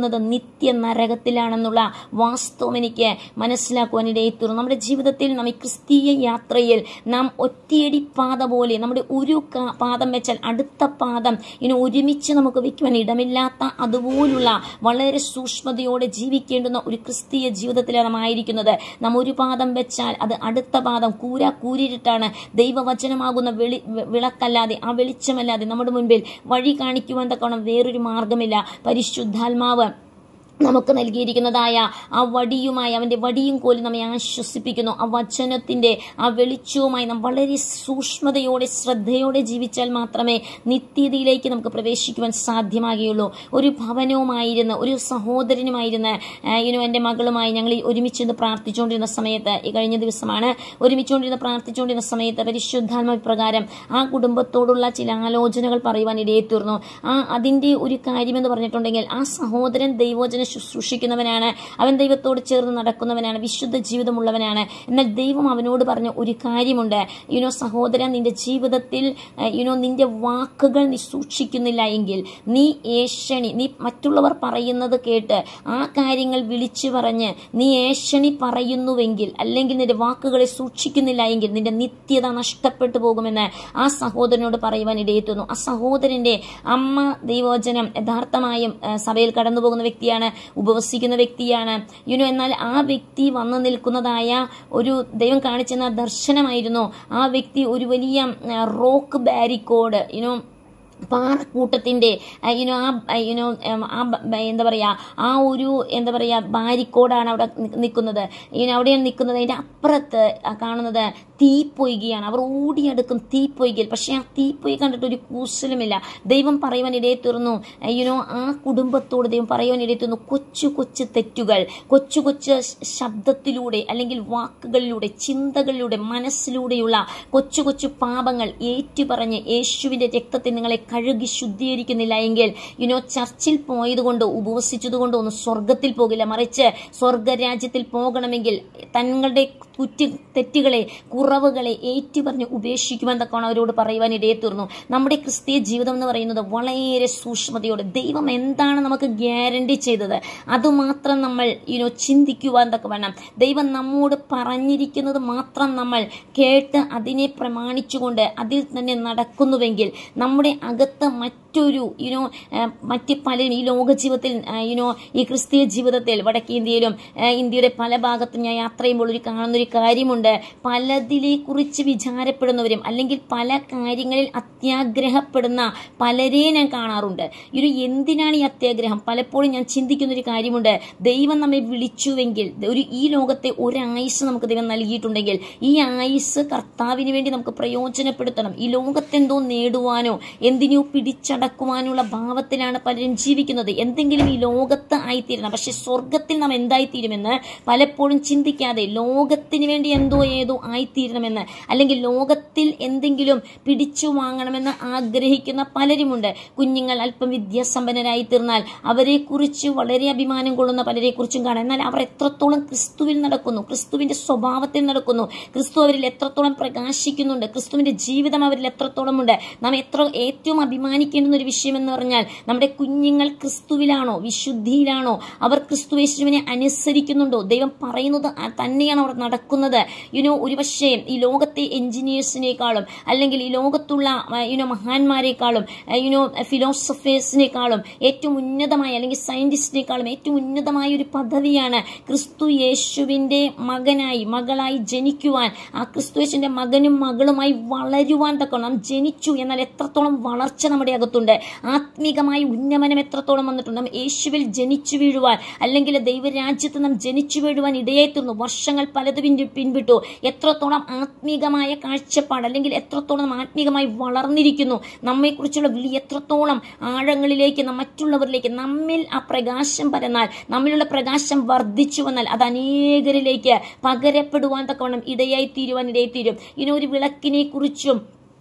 നിൽക്കുന്നത് നിത്യ നരകത്തിലാണെന്നുള്ള വാസ്തവം എനിക്ക് മനസ്സിലാക്കുവാൻ ഇടയെത്തുന്നു നമ്മുടെ ജീവിതത്തിൽ നാം ഈ ക്രിസ്തീയ യാത്രയിൽ നാം ഒറ്റയടി പാത പോലെ നമ്മുടെ ഒരു ക- പാദം വെച്ചാൽ അടുത്ത പാദം ഇനി ഒരുമിച്ച് നമുക്ക് വെക്കുവാൻ ഇടമില്ലാത്ത അതുപോലുള്ള വളരെ സൂക്ഷ്മതയോടെ ജീവിക്കേണ്ടുന്ന ഒരു ക്രിസ്തീയ ജീവിതത്തിലാണ് നാം ആയിരിക്കുന്നത് നാം ഒരു പാദം വെച്ചാൽ അത് അടുത്ത പാദം കൂര കൂരിട്ടാണ് ദൈവവചനമാകുന്ന വെളി വെ- വിളക്കല്ലാതെ ആ വെളിച്ചമല്ലാതെ നമ്മുടെ മുൻപിൽ വഴി കാണിക്കുവാൻ തക്കവണ്ണം വേറൊരു മാർഗമില്ല പരിശുദ്ധാത്മാവ് നമുക്ക് നൽകിയിരിക്കുന്നതായ ആ വടിയുമായി അവന്റെ വടിയും കോലും നമ്മെ ആശ്വസിപ്പിക്കുന്നു ആ വചനത്തിന്റെ ആ വെളിച്ചവുമായി നാം വളരെ സൂക്ഷ്മതയോടെ ശ്രദ്ധയോടെ ജീവിച്ചാൽ മാത്രമേ നിത്യതയിലേക്ക് നമുക്ക് പ്രവേശിക്കുവാൻ സാധ്യമാകുകയുള്ളൂ ഒരു ഭവനവുമായിരുന്ന് ഒരു സഹോദരനുമായിരുന്ന് ഇനോ എൻ്റെ മകളുമായി ഞങ്ങൾ ഈ ഒരുമിച്ചിരുന്ന് പ്രാർത്ഥിച്ചുകൊണ്ടിരുന്ന സമയത്ത് ഈ കഴിഞ്ഞ ദിവസമാണ് ഒരുമിച്ചുകൊണ്ടിരുന്ന് പ്രാർത്ഥിച്ചുകൊണ്ടിരുന്ന സമയത്ത് പരിശുദ്ധാത്മ പ്രകാരം ആ കുടുംബത്തോടുള്ള ചില ആലോചനകൾ പറയുവാൻ ഇടയെ തീർന്നു ആ അതിന്റെ ഒരു കാര്യമെന്ന് പറഞ്ഞിട്ടുണ്ടെങ്കിൽ ആ സഹോദരൻ ദൈവോചന ശുശ്രൂഷിക്കുന്നവനാണ് അവൻ ദൈവത്തോട് ചേർന്ന് നടക്കുന്നവനാണ് വിശുദ്ധ ജീവിതമുള്ളവനാണ് എന്നാൽ ദൈവം അവനോട് പറഞ്ഞ ഒരു കാര്യമുണ്ട് യുനോ സഹോദരൻ നിന്റെ ജീവിതത്തിൽ യുനോ നിന്റെ വാക്കുകൾ നീ സൂക്ഷിക്കുന്നില്ല എങ്കിൽ നീ ഏഷണി നീ മറ്റുള്ളവർ പറയുന്നത് കേട്ട് ആ കാര്യങ്ങൾ വിളിച്ചു പറഞ്ഞ് നീ ഏഷണി പറയുന്നുവെങ്കിൽ അല്ലെങ്കിൽ നിന്റെ വാക്കുകളെ സൂക്ഷിക്കുന്നില്ല എങ്കിൽ നിന്റെ നിത്യത നഷ്ടപ്പെട്ടു പോകുമെന്ന് ആ സഹോദരനോട് പറയുവാൻ ഇടയെത്തുന്നു ആ സഹോദരന്റെ അമ്മ ദൈവോചനം യഥാർത്ഥമായും ആ, സഭയിൽ കടന്നു പോകുന്ന വ്യക്തിയാണ് ഉപവസിക്കുന്ന വ്യക്തിയാണ് യുനോ എന്നാൽ ആ വ്യക്തി വന്നു നിൽക്കുന്നതായ ഒരു ദൈവം കാണിച്ചെന്ന ദർശനമായിരുന്നു ആ വ്യക്തി ഒരു വലിയ ആ, റോക്ക് ബാരിക്കോഡ് യുനോ പാറക്കൂട്ടത്തിന്റെ യുനോ ആ യുനോ ആ ബ- ബ- എന്താ പറയാ ആ ഒരു എന്താ പറയാ ബാരിക്കോടാണ് അവിടെ നി- നിൽക്കുന്നത് യുനോ അവിടെയാണ് നിൽക്കുന്നത് അതിന്റെ അപ്പുറത്ത് ആ കാണുന്നത് തീപ്പൊയ്കയാണ് അവർ ഓടിയെടുക്കും തീപ്പൊയ്കയിൽ പക്ഷെ ആ തീപ്പൊയ് കണ്ടിട്ട് ഒരു കൂസലുമില്ല ദൈവം പറയുവാൻ ഇടയെ തീർന്നു യുനോ ആ കുടുംബത്തോട് ദൈവം പറയുവാൻ ഇടയെ തീർന്നു കൊച്ചു കൊച്ചു തെറ്റുകൾ കൊച്ചു കൊച്ചു ശബ്ദത്തിലൂടെ അല്ലെങ്കിൽ വാക്കുകളിലൂടെ ചിന്തകളിലൂടെ മനസ്സിലൂടെയുള്ള കൊച്ചു കൊച്ചു പാപങ്ങൾ ഏറ്റുപറഞ്ഞ് യേശുവിന്റെ രക്തത്തിൽ നിങ്ങളെ കഴുകി ശുദ്ധീകരിക്കുന്നില്ല എങ്കിൽ യുനോ ചർച്ചിൽ പോയതുകൊണ്ടോ ഉപവസിച്ചതുകൊണ്ടോ ഒന്നും സ്വർഗത്തിൽ പോകില്ല മറിച്ച് സ്വർഗരാജ്യത്തിൽ പോകണമെങ്കിൽ തങ്ങളുടെ കുറ്റി തെറ്റുകളെ കുറവുകളെ ഏറ്റുപറഞ്ഞ് ഉപേക്ഷിക്കുവാൻ തക്കവണ്ണം അവരോട് പറയുവാൻ ഇടയെ തീർന്നു നമ്മുടെ ക്രിസ്തീയ ജീവിതം എന്ന് പറയുന്നത് വളരെ സൂക്ഷ്മതയോടെ ദൈവം എന്താണ് നമുക്ക് ഗ്യാരണ്ടി ചെയ്തത് അതുമാത്രം നമ്മൾ യുനോ ചിന്തിക്കുവാൻ തക്കവണ്ണം ദൈവം നമ്മോട് പറഞ്ഞിരിക്കുന്നത് മാത്രം നമ്മൾ കേട്ട് അതിനെ പ്രമാണിച്ചുകൊണ്ട് അതിൽ തന്നെ നടക്കുന്നുവെങ്കിൽ നമ്മുടെ അകത്ത് മറ്റൊരു യുനോ മറ്റ് പലരും ഈ ലോക ജീവിതത്തിൽ യുനോ ഈ ക്രിസ്തീയ ജീവിതത്തിൽ വടക്കേ ഇന്ത്യയിലും ആ, ഇന്ത്യയുടെ പല ഭാഗത്തും ഞാൻ യാത്ര ചെയ്യുമ്പോൾ ഒരു കാണുന്ന ഒരു കാര്യമുണ്ട് പലതിനെ കുറിച്ച് വിചാരപ്പെടുന്നവരും അല്ലെങ്കിൽ പല കാര്യങ്ങളിൽ അത്യാഗ്രഹപ്പെടുന്ന പലരെ ഞാൻ കാണാറുണ്ട് ഒരു എന്തിനാണ് ഈ അത്യാഗ്രഹം പലപ്പോഴും ഞാൻ ചിന്തിക്കുന്ന ഒരു കാര്യമുണ്ട് ദൈവം നമ്മെ വിളിച്ചുവെങ്കിൽ ഒരു ഈ ലോകത്തെ ഒരു ആയുസ് നമുക്ക് ദൈവം നൽകിയിട്ടുണ്ടെങ്കിൽ ഈ ആയുസ് കർത്താവിന് വേണ്ടി നമുക്ക് പ്രയോജനപ്പെടുത്തണം ഈ ലോകത്തെന്തോ നേടുവാനോ എന്തിനോ പിടിച്ചടക്കുവാനുള്ള ഭാവത്തിലാണ് പലരും ജീവിക്കുന്നത് എന്തെങ്കിലും ഈ ലോകത്ത് ആയിത്തീരണം പക്ഷെ സ്വർഗത്തിൽ നാം എന്തായിത്തീരുമെന്ന് പലപ്പോഴും ചിന്തിക്കാതെ ലോകത്തിന് വേണ്ടി എന്തോ ഏതോ ആയിത്തീരണമെന്ന് അല്ലെങ്കിൽ ലോകത്തിൽ എന്തെങ്കിലും പിടിച്ചു വാങ്ങണമെന്ന് ആഗ്രഹിക്കുന്ന പലരുമുണ്ട് കുഞ്ഞുങ്ങൾ അല്പം വിദ്യാസമ്പന്നരായി തീർന്നാൽ അവരെക്കുറിച്ച് വളരെ അഭിമാനം കൊള്ളുന്ന പലരെക്കുറിച്ചും കാണാം എന്നാൽ അവർ എത്രത്തോളം ക്രിസ്തുവിൽ നടക്കുന്നു ക്രിസ്തുവിന്റെ സ്വഭാവത്തിൽ നടക്കുന്നു ക്രിസ്തു അവരിൽ എത്രത്തോളം പ്രകാശിക്കുന്നുണ്ട് ക്രിസ്തുവിന്റെ ജീവിതം അവരിൽ എത്രത്തോളം ഉണ്ട് നാം എത്ര ഏറ്റവും അഭിമാനിക്കേണ്ടുന്ന ഒരു വിഷയം എന്ന് പറഞ്ഞാൽ നമ്മുടെ കുഞ്ഞുങ്ങൾ ക്രിസ്തുവിലാണോ വിശുദ്ധിയിലാണോ അവർ ക്രിസ്തു യേശുവിനെ അനുസരിക്കുന്നുണ്ടോ ദൈവം പറയുന്നത് ആ തന്നെയാണ് അവർ നടക്കുന്നത് യുനോ ഒരുപക്ഷെ ഈ ലോകത്തെ എഞ്ചിനീയേഴ്സിനേക്കാളും അല്ലെങ്കിൽ ഈ ലോകത്തുള്ള യുനോ മഹാന്മാരെക്കാളും യുനോ ഫിലോസഫേഴ്സിനേക്കാളും ഏറ്റവും ഉന്നതമായ അല്ലെങ്കിൽ സയന്റിസ്റ്റിനേക്കാളും ഏറ്റവും ഉന്നതമായ ഒരു പദവിയാണ് ക്രിസ്തു യേശുവിന്റെ മകനായി മകളായി ജനിക്കുവാൻ ആ ക്രിസ്തു യേശുവിന്റെ മകനും മകളുമായി വളരുവാൻ തക്കണം നാം ജനിച്ചു എന്നാൽ എത്രത്തോളം വളർച്ച നമ്മുടെ അകത്തുണ്ട് ആത്മീകമായ ഉന്നമനം എത്രത്തോളം വന്നിട്ടുണ്ട് നാം യേശുവിൽ ജനിച്ചു വീഴുവാൻ അല്ലെങ്കിൽ ദൈവരാജ്യത്ത് നാം ജനിച്ചു വീഴുവാൻ ഇടയായിത്തീർന്നു വർഷങ്ങൾ പലത് പിൻ- പിൻവിട്ടു എത്രത്തോളം ആത്മീകമായ കാഴ്ചപ്പാട് അല്ലെങ്കിൽ എത്രത്തോളം നാം ആത്മീകമായി വളർന്നിരിക്കുന്നു നമ്മെക്കുറിച്ചുള്ള വിളി എത്രത്തോളം ആഴങ്ങളിലേക്ക് നാം മറ്റുള്ളവരിലേക്ക് നമ്മിൽ ആ പ്രകാശം പരന്നാൽ നമ്മിലുള്ള പ്രകാശം വർദ്ധിച്ചു വന്നാൽ അത് അനേകരിലേക്ക് പകരപ്പെടുവാൻ തക്കവണ്ണം ഇടയായി തീരുവാൻ ഇടയായി തീരും ഇനി ഒരു വിളക്കിനെ കുറിച്ചും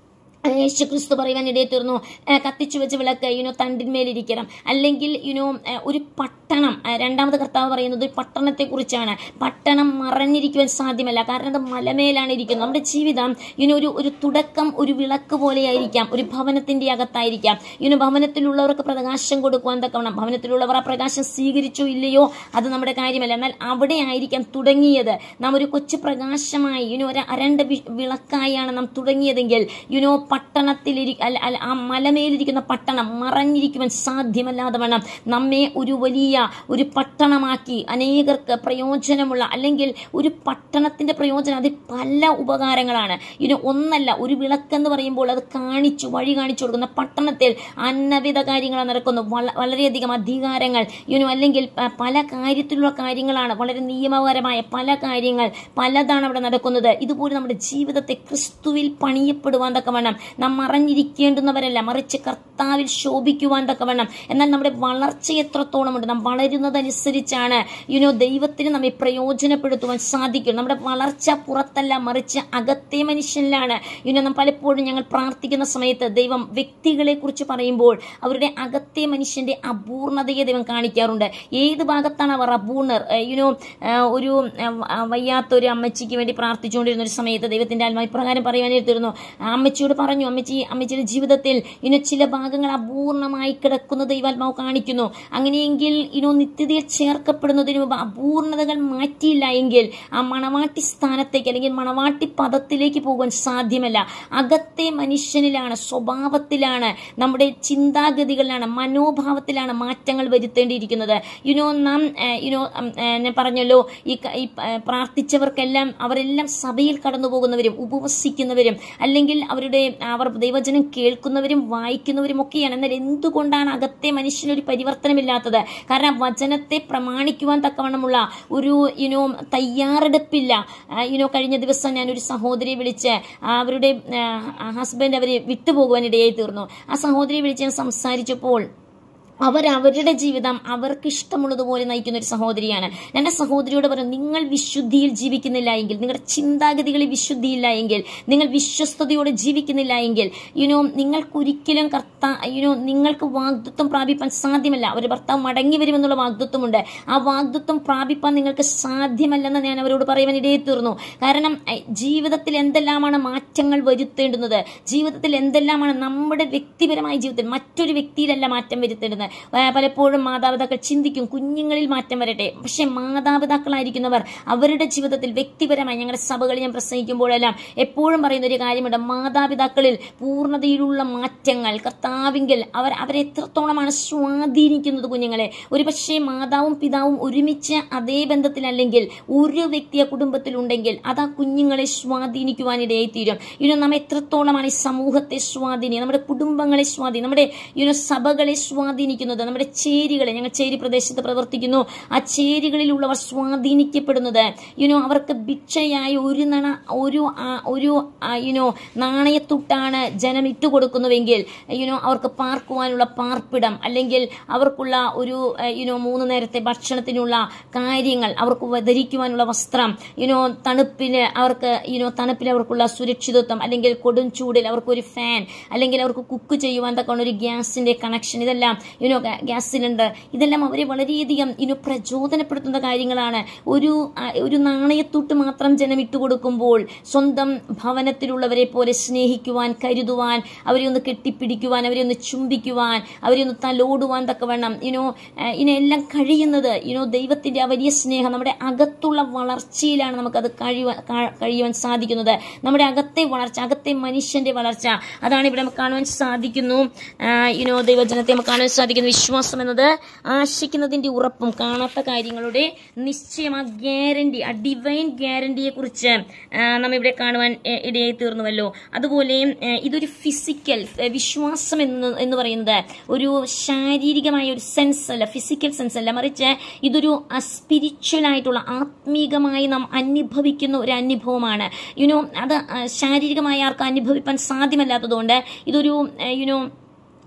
യേശു ക്രിസ്തു പറയുവാൻ ഇടയെ തീർന്നു ഏഹ് കത്തിച്ചു വെച്ച വിളക്ക് യുനോ തണ്ടിന്മേലിരിക്കണം അല്ലെങ്കിൽ യുനോ ഏഹ് ഒരു പട്ട പട്ടണം ആ, രണ്ടാമത് കർത്താവ് പറയുന്നത് ഒരു പട്ടണത്തെക്കുറിച്ചാണ് പട്ടണം മറഞ്ഞിരിക്കുവാൻ സാധ്യമല്ല കാരണം അത് മലമേലാണ് ഇരിക്കുന്നത് നമ്മുടെ ജീവിതം ഇനി ഒരു ഒരു തുടക്കം ഒരു വിളക്ക് പോലെയായിരിക്കാം ഒരു ഭവനത്തിന്റെ അകത്തായിരിക്കാം ഇനി ഭവനത്തിലുള്ളവർക്ക് പ്രകാശം കൊടുക്കുവാൻ തക്കവണ്ണം ഭവനത്തിലുള്ളവർ ആ പ്രകാശം സ്വീകരിച്ചോ ഇല്ലയോ അത് നമ്മുടെ കാര്യമല്ല എന്നാൽ അവിടെ ആയിരിക്കാം തുടങ്ങിയത് നാം ഒരു കൊച്ചു പ്രകാശമായി ഇനി ഒരു അരണ്ട വി- വിളക്കായാണ് നാം തുടങ്ങിയതെങ്കിൽ യുനോ പട്ടണത്തിലിരി അല്ല അല്ല ആ മലമേലിരിക്കുന്ന പട്ടണം മറഞ്ഞിരിക്കുവാൻ സാധ്യമല്ലാതെ വണ്ണം നമ്മെ ഒരു വലിയ ഒരു പട്ടണമാക്കി അനേകർക്ക് പ്രയോജനമുള്ള അല്ലെങ്കിൽ ഒരു പട്ടണത്തിന്റെ പ്രയോജനം അതിൽ പല ഉപകാരങ്ങളാണ് ഇനി ഒന്നല്ല ഒരു വിളക്കെന്ന് പറയുമ്പോൾ അത് കാണിച്ചു വഴി കാണിച്ചു കൊടുക്കുന്ന പട്ടണത്തിൽ അന്നവിധ കാര്യങ്ങൾ നടക്കുന്നു വള- വളരെയധികം അധികാരങ്ങൾ ഇനി അല്ലെങ്കിൽ പ- പല കാര്യത്തിലുള്ള കാര്യങ്ങളാണ് വളരെ നിയമപരമായ പല കാര്യങ്ങൾ പലതാണ് അവിടെ നടക്കുന്നത് ഇതുപോലെ നമ്മുടെ ജീവിതത്തെ ക്രിസ്തുവിൽ പണിയപ്പെടുവാൻ തക്കവണ്ണം നാം മറഞ്ഞിരിക്കേണ്ടുന്നവരല്ല മറിച്ച് കർത്താവിൽ ശോഭിക്കുവാൻ തക്കവണ്ണം എന്നാൽ നമ്മുടെ വളർച്ച എത്രത്തോളം ഉണ്ട് നാം വളരുന്നതനുസരിച്ചാണ് യുനോ ദൈവത്തിന് നമ്മെ പ്രയോജനപ്പെടുത്തുവാൻ സാധിക്കും നമ്മുടെ വളർച്ച പുറത്തല്ല മറിച്ച് അകത്തെ മനുഷ്യനിലാണ് യുനോ നാം പലപ്പോഴും ഞങ്ങൾ പ്രാർത്ഥിക്കുന്ന സമയത്ത് ദൈവം വ്യക്തികളെ കുറിച്ച് പറയുമ്പോൾ അവരുടെ അകത്തെ മനുഷ്യന്റെ അപൂർണതയെ ദൈവം കാണിക്കാറുണ്ട് ഏത് ഭാഗത്താണ് അവർ അപൂർണർ യുനോ ഒരു ആ, വയ്യാത്ത ഒരു അമ്മച്ചിക്ക് വേണ്ടി പ്രാർത്ഥിച്ചുകൊണ്ടിരുന്ന ഒരു സമയത്ത് ദൈവത്തിന്റെ ആത്മാ ഇപ്രകാരം പറയുവാനായിരുന്നു ആ അമ്മച്ചിയോട് പറഞ്ഞു അമ്മച്ചി അമ്മച്ചിയുടെ ജീവിതത്തിൽ ഇനോ ചില ഭാഗങ്ങൾ അപൂർണമായി കിടക്കുന്ന ദൈവാത്മാവ് കാണിക്കുന്നു അങ്ങനെയെങ്കിൽ ഇനോ നിത്യതയിൽ ചേർക്കപ്പെടുന്നതിന് മുമ്പ് അപൂർണതകൾ മാറ്റിയില്ല എങ്കിൽ ആ മണവാട്ടി സ്ഥാനത്തേക്ക് അല്ലെങ്കിൽ മണവാട്ടി പദത്തിലേക്ക് പോകാൻ സാധ്യമല്ല അകത്തെ മനുഷ്യനിലാണ് സ്വഭാവത്തിലാണ് നമ്മുടെ ചിന്താഗതികളിലാണ് മനോഭാവത്തിലാണ് മാറ്റങ്ങൾ വരുത്തേണ്ടിയിരിക്കുന്നത് യുനോ നാം യുനോ ഞാൻ പറഞ്ഞല്ലോ ഈ ക- ഈ പ- പ്രാർത്ഥിച്ചവർക്കെല്ലാം അവരെല്ലാം സഭയിൽ കടന്നു പോകുന്നവരും ഉപവസിക്കുന്നവരും അല്ലെങ്കിൽ അവരുടെ അവർ ദൈവജനം കേൾക്കുന്നവരും വായിക്കുന്നവരും ഒക്കെയാണ് എന്നാൽ എന്തുകൊണ്ടാണ് അകത്തെ മനുഷ്യനൊരു പരിവർത്തനമില്ലാത്തത് കാരണം വചനത്തെ പ്രമാണിക്കുവാൻ തക്കവണ്ണമുള്ള ഒരു യുനോ തയ്യാറെടുപ്പില്ല യുനോ കഴിഞ്ഞ ദിവസം ഞാൻ ഒരു സഹോദരിയെ വിളിച്ച് ആ, അവരുടെ ഹസ്ബൻഡ് അവരെ വിട്ടുപോകുവാനിടയായി തീർന്നു ആ സഹോദരിയെ വിളിച്ച് ഞാൻ സംസാരിച്ചപ്പോൾ അവർ അവരുടെ ജീവിതം അവർക്ക് ഇഷ്ടമുള്ളതുപോലെ നയിക്കുന്ന ഒരു സഹോദരിയാണ് ഞാൻ ആ സഹോദരിയോട് പറഞ്ഞു നിങ്ങൾ വിശുദ്ധിയിൽ ജീവിക്കുന്നില്ല എങ്കിൽ നിങ്ങളുടെ ചിന്താഗതികളിൽ വിശുദ്ധിയില്ല എങ്കിൽ നിങ്ങൾ വിശ്വസ്തയോടെ ജീവിക്കുന്നില്ല എങ്കിൽ യുനോ നിങ്ങൾക്കൊരിക്കലും കർത്ത യുനോ നിങ്ങൾക്ക് വാഗ്ദത്വം പ്രാപിപ്പാൻ സാധ്യമല്ല ഒരു ഭർത്താവ് മടങ്ങി വരുമെന്നുള്ള വാഗ്ദത്വമുണ്ട് ആ വാഗ്ദത്വം പ്രാപിപ്പാൻ നിങ്ങൾക്ക് സാധ്യമല്ലെന്ന് ഞാൻ അവരോട് പറയുവാൻ ഇടയെ തീർന്നു കാരണം ഐ, ജീവിതത്തിൽ എന്തെല്ലാമാണ് മാറ്റങ്ങൾ വരുത്തേണ്ടുന്നത് ജീവിതത്തിൽ എന്തെല്ലാമാണ് നമ്മുടെ വ്യക്തിപരമായ ജീവിതത്തിൽ മറ്റൊരു വ്യക്തിയിലല്ല മാറ്റം വരുത്തേണ്ടുന്നത് ആ, പലപ്പോഴും മാതാപിതാക്കൾ ചിന്തിക്കും കുഞ്ഞുങ്ങളിൽ മാറ്റം വരട്ടെ പക്ഷെ മാതാപിതാക്കളായിരിക്കുന്നവർ അവരുടെ ജീവിതത്തിൽ വ്യക്തിപരമായി ഞങ്ങളുടെ സഭകളിൽ ഞാൻ പ്രസംഗിക്കുമ്പോഴെല്ലാം എപ്പോഴും പറയുന്ന ഒരു കാര്യമുണ്ട് മാതാപിതാക്കളിൽ പൂർണ്ണതയിലുള്ള മാറ്റങ്ങൾ കർത്താവിങ്കിൽ അവർ അവരെ എത്രത്തോളമാണ് സ്വാധീനിക്കുന്നത് കുഞ്ഞുങ്ങളെ ഒരുപക്ഷെ മാതാവും പിതാവും ഒരുമിച്ച് അതേ ബന്ധത്തിലല്ലെങ്കിൽ ഒരു വ്യക്തി ആ കുടുംബത്തിലുണ്ടെങ്കിൽ അത് ആ കുഞ്ഞുങ്ങളെ സ്വാധീനിക്കുവാനിടയായി തീരും ഇനി നാം എത്രത്തോളമാണ് ഈ സമൂഹത്തെ സ്വാധീനിക്കുക നമ്മുടെ കുടുംബങ്ങളെ സ്വാധീനം നമ്മുടെ യുനോ സഭകളെ സ്വാധീനിക്കുന്നത് നമ്മുടെ ചേരികളെ ഞങ്ങൾ ചേരി പ്രദേശത്ത് പ്രവർത്തിക്കുന്നു ആ ചേരികളിലുള്ളവർ സ്വാധീനിക്കപ്പെടുന്നത് യുനോ അവർക്ക് ഭിക്ഷയായി ഒരു നണ ഒരു ആ- ഒരു യുനോ നാണയത്തുട്ടാണ് ജനം ഇട്ടുകൊടുക്കുന്നുവെങ്കിൽ യുനോ അവർക്ക് പാർക്കുവാനുള്ള പാർപ്പിടം അല്ലെങ്കിൽ അവർക്കുള്ള ഒരു യുനോ മൂന്ന് നേരത്തെ ഭക്ഷണത്തിനുള്ള കാര്യങ്ങൾ അവർക്ക് വ- ധരിക്കുവാനുള്ള വസ്ത്രം യുനോ തണുപ്പിന് അവർക്ക് യുനോ തണുപ്പിൽ അവർക്കുള്ള സുരക്ഷിതത്വം അല്ലെങ്കിൽ കൊടും ചൂടിൽ അവർക്കൊരു ഫാൻ അല്ലെങ്കിൽ അവർക്ക് കുക്ക് ചെയ്യുവാൻ തക്കവണ്ണം ഒരു ഗ്യാസിന്റെ കണക്ഷൻ ഇതെല്ലാം യുനോ ഗ്യാസ് സിലിണ്ടർ ഇതെല്ലാം അവരെ വളരെയധികം ഇനോ പ്രചോദനപ്പെടുത്തുന്ന കാര്യങ്ങളാണ് ഒരു ആ, ഒരു നാണയത്തൂട്ട് മാത്രം ജനം ഇട്ടുകൊടുക്കുമ്പോൾ സ്വന്തം ഭവനത്തിലുള്ളവരെ പോലെ സ്നേഹിക്കുവാൻ കരുതുവാൻ അവരെ ഒന്ന് കെട്ടിപ്പിടിക്കുവാൻ അവരെ ഒന്ന് ചുംബിക്കുവാൻ അവരെ ഒന്ന് തലോടുവാൻ തക്കവണ്ണം ഇനോ ഇതിനെല്ലാം കഴിയുന്നത് ഇനോ ദൈവത്തിന്റെ ആ വലിയ സ്നേഹം നമ്മുടെ അകത്തുള്ള വളർച്ചയിലാണ് നമുക്കത് കഴിയുവാൻ കാ- കഴിയുവാൻ സാധിക്കുന്നത് നമ്മുടെ അകത്തെ വളർച്ച അകത്തെ മനുഷ്യന്റെ വളർച്ച അതാണ് ഇവിടെ നമുക്ക് കാണുവാൻ സാധിക്കുന്നു ഇനോ ദൈവജനത്തെ നമുക്ക് കാണുവാൻ സാധിക്കുന്നു വിശ്വാസം എന്നത് ആശിക്കുന്നതിന്റെ ഉറപ്പും കാണാത്ത കാര്യങ്ങളുടെ നിശ്ചയം ആ ഗ്യാരണ്ടി ആ ഡിവൈൻ ഗ്യാരണ്ടിയെ കുറിച്ച് നാം ഇവിടെ കാണുവാൻ എ, ഇടയായി തീർന്നുവല്ലോ അതുപോലെ ഏ, ഇതൊരു ഫിസിക്കൽ ഏ, വിശ്വാസം എന്ന് എന്ന് പറയുന്നത് ഒരു ശാരീരികമായ ഒരു സെൻസ് അല്ല ഫിസിക്കൽ സെൻസ് അല്ല മറിച്ച് ഇതൊരു സ്പിരിച്വൽ ആയിട്ടുള്ള ആത്മീകമായി നാം അനുഭവിക്കുന്ന ഒരു അനുഭവമാണ് യുനോ അത് ആ, ശാരീരികമായി ആർക്കും അനുഭവിപ്പാൻ സാധ്യമല്ലാത്തതുകൊണ്ട് ഇതൊരു യുനോ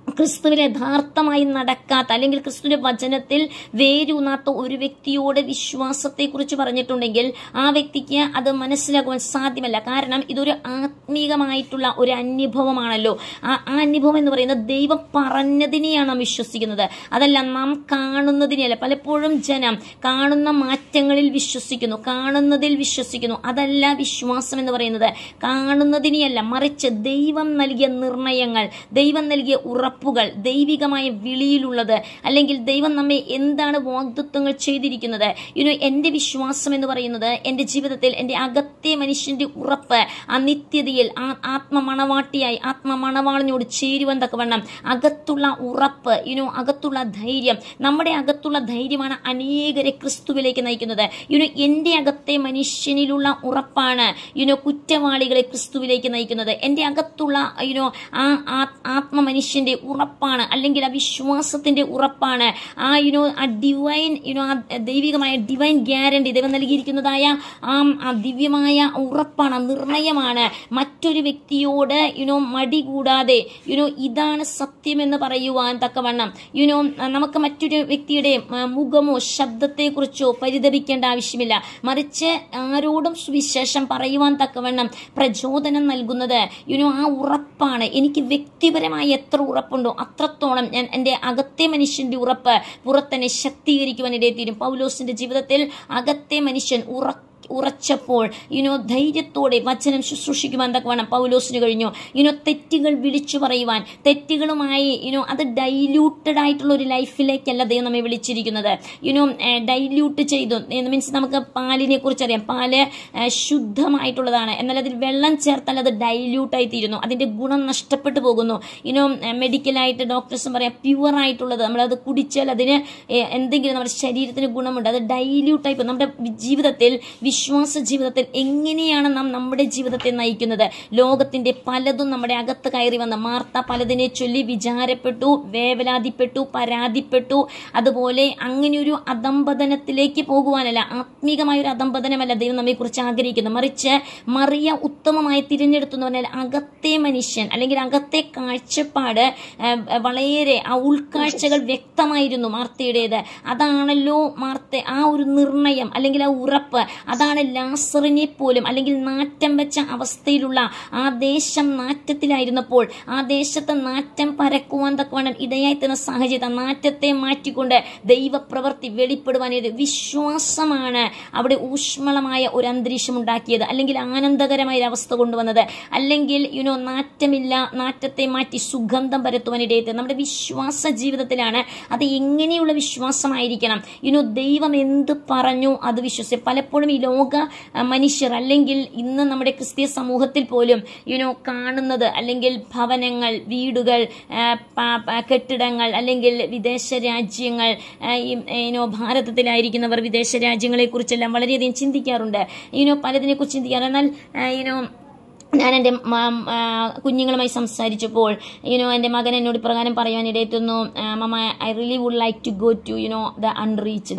ക്രിസ്തുവിൽ യഥാർത്ഥമായി നടക്കാത്ത അല്ലെങ്കിൽ ക്രിസ്തുവിന്റെ വചനത്തിൽ വേരൂന്നാത്ത ഒരു വ്യക്തിയോട് വിശ്വാസത്തെക്കുറിച്ച് പറഞ്ഞിട്ടുണ്ടെങ്കിൽ ആ വ്യക്തിക്ക് അത് മനസ്സിലാക്കുവാൻ സാധ്യമല്ല കാരണം ഇതൊരു ആത്മീകമായിട്ടുള്ള ഒരു അനുഭവമാണല്ലോ ആ ആ അനുഭവം എന്ന് പറയുന്നത് ദൈവം പറഞ്ഞതിനെയാണ് നാം വിശ്വസിക്കുന്നത് അതല്ല നാം കാണുന്നതിനെയല്ല പലപ്പോഴും ജനം കാണുന്ന മാറ്റങ്ങളിൽ വിശ്വസിക്കുന്നു കാണുന്നതിൽ വിശ്വസിക്കുന്നു അതല്ല വിശ്വാസം എന്ന് പറയുന്നത് കാണുന്നതിനെയല്ല മറിച്ച് ദൈവം നൽകിയ നിർണയങ്ങൾ ദൈവം നൽകിയ ഉറപ്പുകൾ ദൈവികമായ വിളിയിലുള്ളത് അല്ലെങ്കിൽ ദൈവം നമ്മെ എന്താണ് വാഗ്ദത്വങ്ങൾ ചെയ്തിരിക്കുന്നത് യുനോ എന്റെ വിശ്വാസം എന്ന് പറയുന്നത് എന്റെ ജീവിതത്തിൽ എന്റെ അകത്തെ മനുഷ്യന്റെ ഉറപ്പ് ആ നിത്യതയിൽ ആ ആത്മമണവാട്ടിയായി ആത്മമണവാളിനോട് ചേരുവാൻ തക്കവണ്ണം അകത്തുള്ള ഉറപ്പ് യുനോ അകത്തുള്ള ധൈര്യം നമ്മുടെ അകത്തുള്ള ധൈര്യമാണ് അനേകരെ ക്രിസ്തുവിലേക്ക് നയിക്കുന്നത് യുനോ എന്റെ അകത്തെ മനുഷ്യനിലുള്ള ഉറപ്പാണ് യുനോ കുറ്റവാളികളെ ക്രിസ്തുവിലേക്ക് നയിക്കുന്നത് എന്റെ അകത്തുള്ള യുനോ ആ ആ- ആത്മ മനുഷ്യന്റെ ഉറപ്പാണ് അല്ലെങ്കിൽ ആ വിശ്വാസത്തിന്റെ ഉറപ്പാണ് ആ യുനോ ആ ഡിവൈൻ യുനോ ആ ദൈവികമായ ഡിവൈൻ ഗ്യാരണ്ടി ദൈവം നൽകിയിരിക്കുന്നതായ ആ ആ ദിവ്യമായ ഉറപ്പാണ് ആ നിർണയമാണ് മറ്റൊരു വ്യക്തിയോട് യുനോ മടി കൂടാതെ യുനോ ഇതാണ് സത്യമെന്ന് പറയുവാൻ തക്കവണ്ണം യുനോ നമുക്ക് മറ്റൊരു വ്യക്തിയുടെ ആ, മുഖമോ ശബ്ദത്തെക്കുറിച്ചോ പരിതപിക്കേണ്ട ആവശ്യമില്ല മറിച്ച് ആരോടും സുവിശേഷം പറയുവാൻ തക്കവണ്ണം പ്രചോദനം നൽകുന്നത് യുനോ ആ ഉറപ്പാണ് എനിക്ക് വ്യക്തിപരമായി എത്ര ഉറപ്പുണ്ടോ അത്രത്തോളം ഞാൻ എൻ്റെ അകത്തെ മനുഷ്യന്റെ ഉറപ്പ് പുറത്തന്നെ ശക്തീകരിക്കുവാൻ ഇടയെത്തീരും പൗലോസിന്റെ ജീവിതത്തിൽ അകത്തെ മനുഷ്യൻ ഉറ ഉറച്ചപ്പോൾ യുനോ ധൈര്യത്തോടെ വചനം ശുശ്രൂഷിക്കുവാൻ തക്കവണ്ണം പൗലോസിന് കഴിഞ്ഞു യുനോ തെറ്റുകൾ വിളിച്ചു പറയുവാൻ തെറ്റുകളുമായി യുനോ അത് ഡൈല്യൂട്ടഡ് ആയിട്ടുള്ള ഒരു ലൈഫിലേക്കല്ല ദൈവം നമ്മെ വിളിച്ചിരിക്കുന്നത് യുനോ ഡൈല്യൂട്ട് ചെയ്തു മീൻസ് നമുക്ക് പാലിനെ കുറിച്ച് അറിയാം പാല് ഏഹ്, ശുദ്ധമായിട്ടുള്ളതാണ് എന്നാൽ അതിൽ വെള്ളം ചേർത്താൽ അത് ഡൈല്യൂട്ടായി തീരുന്നു അതിന്റെ ഗുണം നഷ്ടപ്പെട്ടു പോകുന്നു യുനോ മെഡിക്കലായിട്ട് ഡോക്ടേഴ്സും പറയാം പ്യുവർ ആയിട്ടുള്ളത് നമ്മളത് കുടിച്ചാൽ അതിന് ഏഹ്, എന്തെങ്കിലും നമ്മുടെ ശരീരത്തിന് ഗുണമുണ്ട് അത് ഡൈല്യൂട്ടായി പോകും നമ്മുടെ ജീവിതത്തിൽ വിശ്വാസ ജീവിതത്തിൽ എങ്ങനെയാണ് നാം നമ്മുടെ ജീവിതത്തെ നയിക്കുന്നത് ലോകത്തിന്റെ പലതും നമ്മുടെ അകത്ത് കയറി വന്ന് മാർത്ത പലതിനെ ചൊല്ലി വിചാരപ്പെട്ടു വേവലാതിപ്പെട്ടു പരാതിപ്പെട്ടു അതുപോലെ അങ്ങനെ ഒരു അധംപതനത്തിലേക്ക് പോകുവാനല്ല ആത്മീകമായ ഒരു അധംപതനമല്ല ദൈവം നമ്മെ കുറിച്ച് ആഗ്രഹിക്കുന്നു മറിച്ച് മറിയ ഉത്തമമായി തിരഞ്ഞെടുത്തു എന്ന് പറഞ്ഞാൽ അകത്തെ മനുഷ്യൻ അല്ലെങ്കിൽ അകത്തെ കാഴ്ചപ്പാട് ആ, വളരെ ആ ഉൾക്കാഴ്ചകൾ വ്യക്തമായിരുന്നു മാർത്തയുടേത് അതാണല്ലോ മാർത്ത ആ ഒരു നിർണയം അല്ലെങ്കിൽ ആ ഉറപ്പ് അതാണ് ലാസറിനെ പോലും അല്ലെങ്കിൽ നാറ്റം വെച്ച അവസ്ഥയിലുള്ള ആ ദേശം നാറ്റത്തിലായിരുന്നപ്പോൾ ആ ദേശത്ത് നാറ്റം പരക്കുവാൻ തക്കവണ്ണം ഇടയായി തന്ന സാഹചര്യം ആ നാറ്റത്തെ മാറ്റിക്കൊണ്ട് ദൈവപ്രവൃത്തി വെളിപ്പെടുവാനായത് വിശ്വാസമാണ് അവിടെ ഊഷ്മളമായ ഒരു അന്തരീക്ഷം ഉണ്ടാക്കിയത് അല്ലെങ്കിൽ ആനന്ദകരമായ ഒരു അവസ്ഥ കൊണ്ടുവന്നത് അല്ലെങ്കിൽ യുനോ നാറ്റമില്ല നാറ്റത്തെ മാറ്റി സുഗന്ധം പരത്തുവാനിടയത്ത് നമ്മുടെ വിശ്വാസ ജീവിതത്തിലാണ് അത് എങ്ങനെയുള്ള വിശ്വാസമായിരിക്കണം യുനോ ദൈവം എന്ത് പറഞ്ഞു അത് വിശ്വസിച്ച് പലപ്പോഴും ഈ ലോക ആ, മനുഷ്യർ അല്ലെങ്കിൽ ഇന്ന് നമ്മുടെ ക്രിസ്തീയ സമൂഹത്തിൽ പോലും യുനോ കാണുന്നത് അല്ലെങ്കിൽ ഭവനങ്ങൾ വീടുകൾ ആ, പ- പ- കെട്ടിടങ്ങൾ അല്ലെങ്കിൽ വിദേശ രാജ്യങ്ങൾ ആ, ഈ യുനോ ഭാരതത്തിലായിരിക്കുന്നവർ വിദേശ രാജ്യങ്ങളെ കുറിച്ചെല്ലാം വളരെയധികം ചിന്തിക്കാറുണ്ട് യുനോ പലതിനെ കുറിച്ച് ചിന്തിക്കാറ് എന്നാൽ ആ, യുനോ ഞാൻ എൻ്റെ കുഞ്ഞുങ്ങളുമായി സംസാരിച്ചപ്പോൾ യുനോ എൻ്റെ മകൻ എന്നോട് പ്രകാരം പറയാനിടയെത്തുന്നു mamma I really would like to go to you know the unreached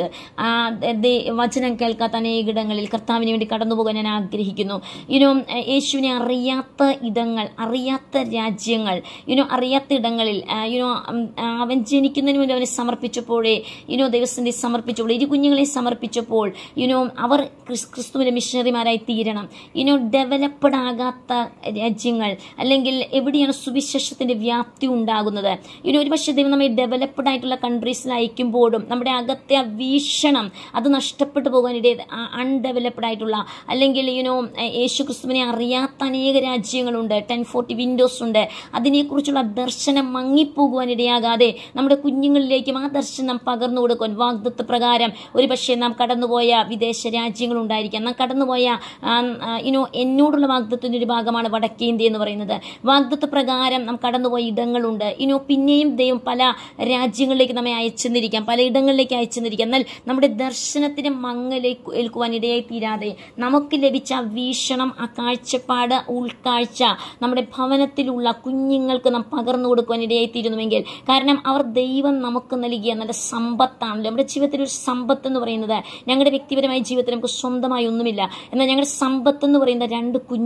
വചനം കേൾക്കാത്ത അനേകിടങ്ങളിൽ കർത്താവിന് വേണ്ടി കടന്നു പോകാൻ ഞാൻ ആഗ്രഹിക്കുന്നു യുനോ യേശുവിനെ അറിയാത്ത ഇടങ്ങൾ അറിയാത്ത രാജ്യങ്ങൾ യുനോ അറിയാത്ത ഇടങ്ങളിൽ യുനോ അവൻ ജനിക്കുന്നതിന് മുമ്പ് അവനെ സമർപ്പിച്ചപ്പോഴേ യുനോ ദൈവസ്ഥനെ സമർപ്പിച്ചപ്പോൾ ഇരു കുഞ്ഞുങ്ങളെ സമർപ്പിച്ചപ്പോൾ യുനോ അവർ ക്രിസ്- ക്രിസ്തുവിന്റെ മിഷണറിമാരായി തീരണം യുനോ ഡെവലപ്ഡ് ആകാത്ത രാജ്യങ്ങൾ അല്ലെങ്കിൽ എവിടെയാണ് സുവിശേഷത്തിന്റെ വ്യാപ്തി ഉണ്ടാകുന്നത് യുനോ ഒരുപക്ഷെ ദൈവം നമ്മെ ഡെവലപ്ഡ് ആയിട്ടുള്ള കൺട്രീസിൽ അയക്കുമ്പോഴും നമ്മുടെ അകത്തെ ആ വീക്ഷണം അത് നഷ്ടപ്പെട്ടു പോകാനിടയ അൺഡെവലപ്ഡ് ആയിട്ടുള്ള അല്ലെങ്കിൽ യുനോ യേശു ക്രിസ്തുവിനെ അറിയാത്ത അനേക രാജ്യങ്ങളുണ്ട് ടെൻ ഫോർട്ടി വിൻഡോസ് ഉണ്ട് അതിനെക്കുറിച്ചുള്ള ദർശനം മങ്ങിപ്പോകുവാനിടയാകാതെ നമ്മുടെ കുഞ്ഞുങ്ങളിലേക്കും ആ ദർശനം പകർന്നു കൊടുക്കുവാൻ വാഗ്ദത്വ പ്രകാരം ഒരുപക്ഷെ നാം കടന്നുപോയ വിദേശ രാജ്യങ്ങളുണ്ടായിരിക്കാം നാം കടന്നുപോയ യുനോ എന്നോടുള്ള വാഗ്ദത്വത്തിന്റെ ഒരു ഭാഗമാണ് വടക്കേ ഇന്ത്യ എന്ന് പറയുന്നത് വാഗ്ദത്വ പ്രകാരം നാം കടന്നുപോയ ഇടങ്ങളുണ്ട് ഇനോ പിന്നെയും ദൈവം പല രാജ്യങ്ങളിലേക്ക് നമ്മെ അയച്ചെന്നിരിക്കാം പല ഇടങ്ങളിലേക്ക് അയച്ചെന്നിരിക്കാം എന്നാൽ നമ്മുടെ ദർശനത്തിന് മങ്ങലേക്ക് ഏൽക്കുവാൻ ഇടയായി തീരാതെ നമുക്ക് ലഭിച്ച ആ വീക്ഷണം ആ കാഴ്ചപ്പാട് ഉൾക്കാഴ്ച നമ്മുടെ ഭവനത്തിലുള്ള കുഞ്ഞുങ്ങൾക്ക് നാം പകർന്നു കൊടുക്കുവാൻ ഇടയായി തീരുന്നുവെങ്കിൽ കാരണം അവർ ദൈവം നമുക്ക് നൽകിയ നല്ല സമ്പത്താണല്ലോ നമ്മുടെ ജീവിതത്തിൽ ഒരു സമ്പത്ത് എന്ന് പറയുന്നത് ഞങ്ങളുടെ വ്യക്തിപരമായ ജീവിതത്തിൽ നമുക്ക് സ്വന്തമായി ഒന്നുമില്ല എന്നാൽ ഞങ്ങളുടെ സമ്പത്ത് എന്ന് പറയുന്ന രണ്ട് കുഞ്ഞുങ്ങളാണ്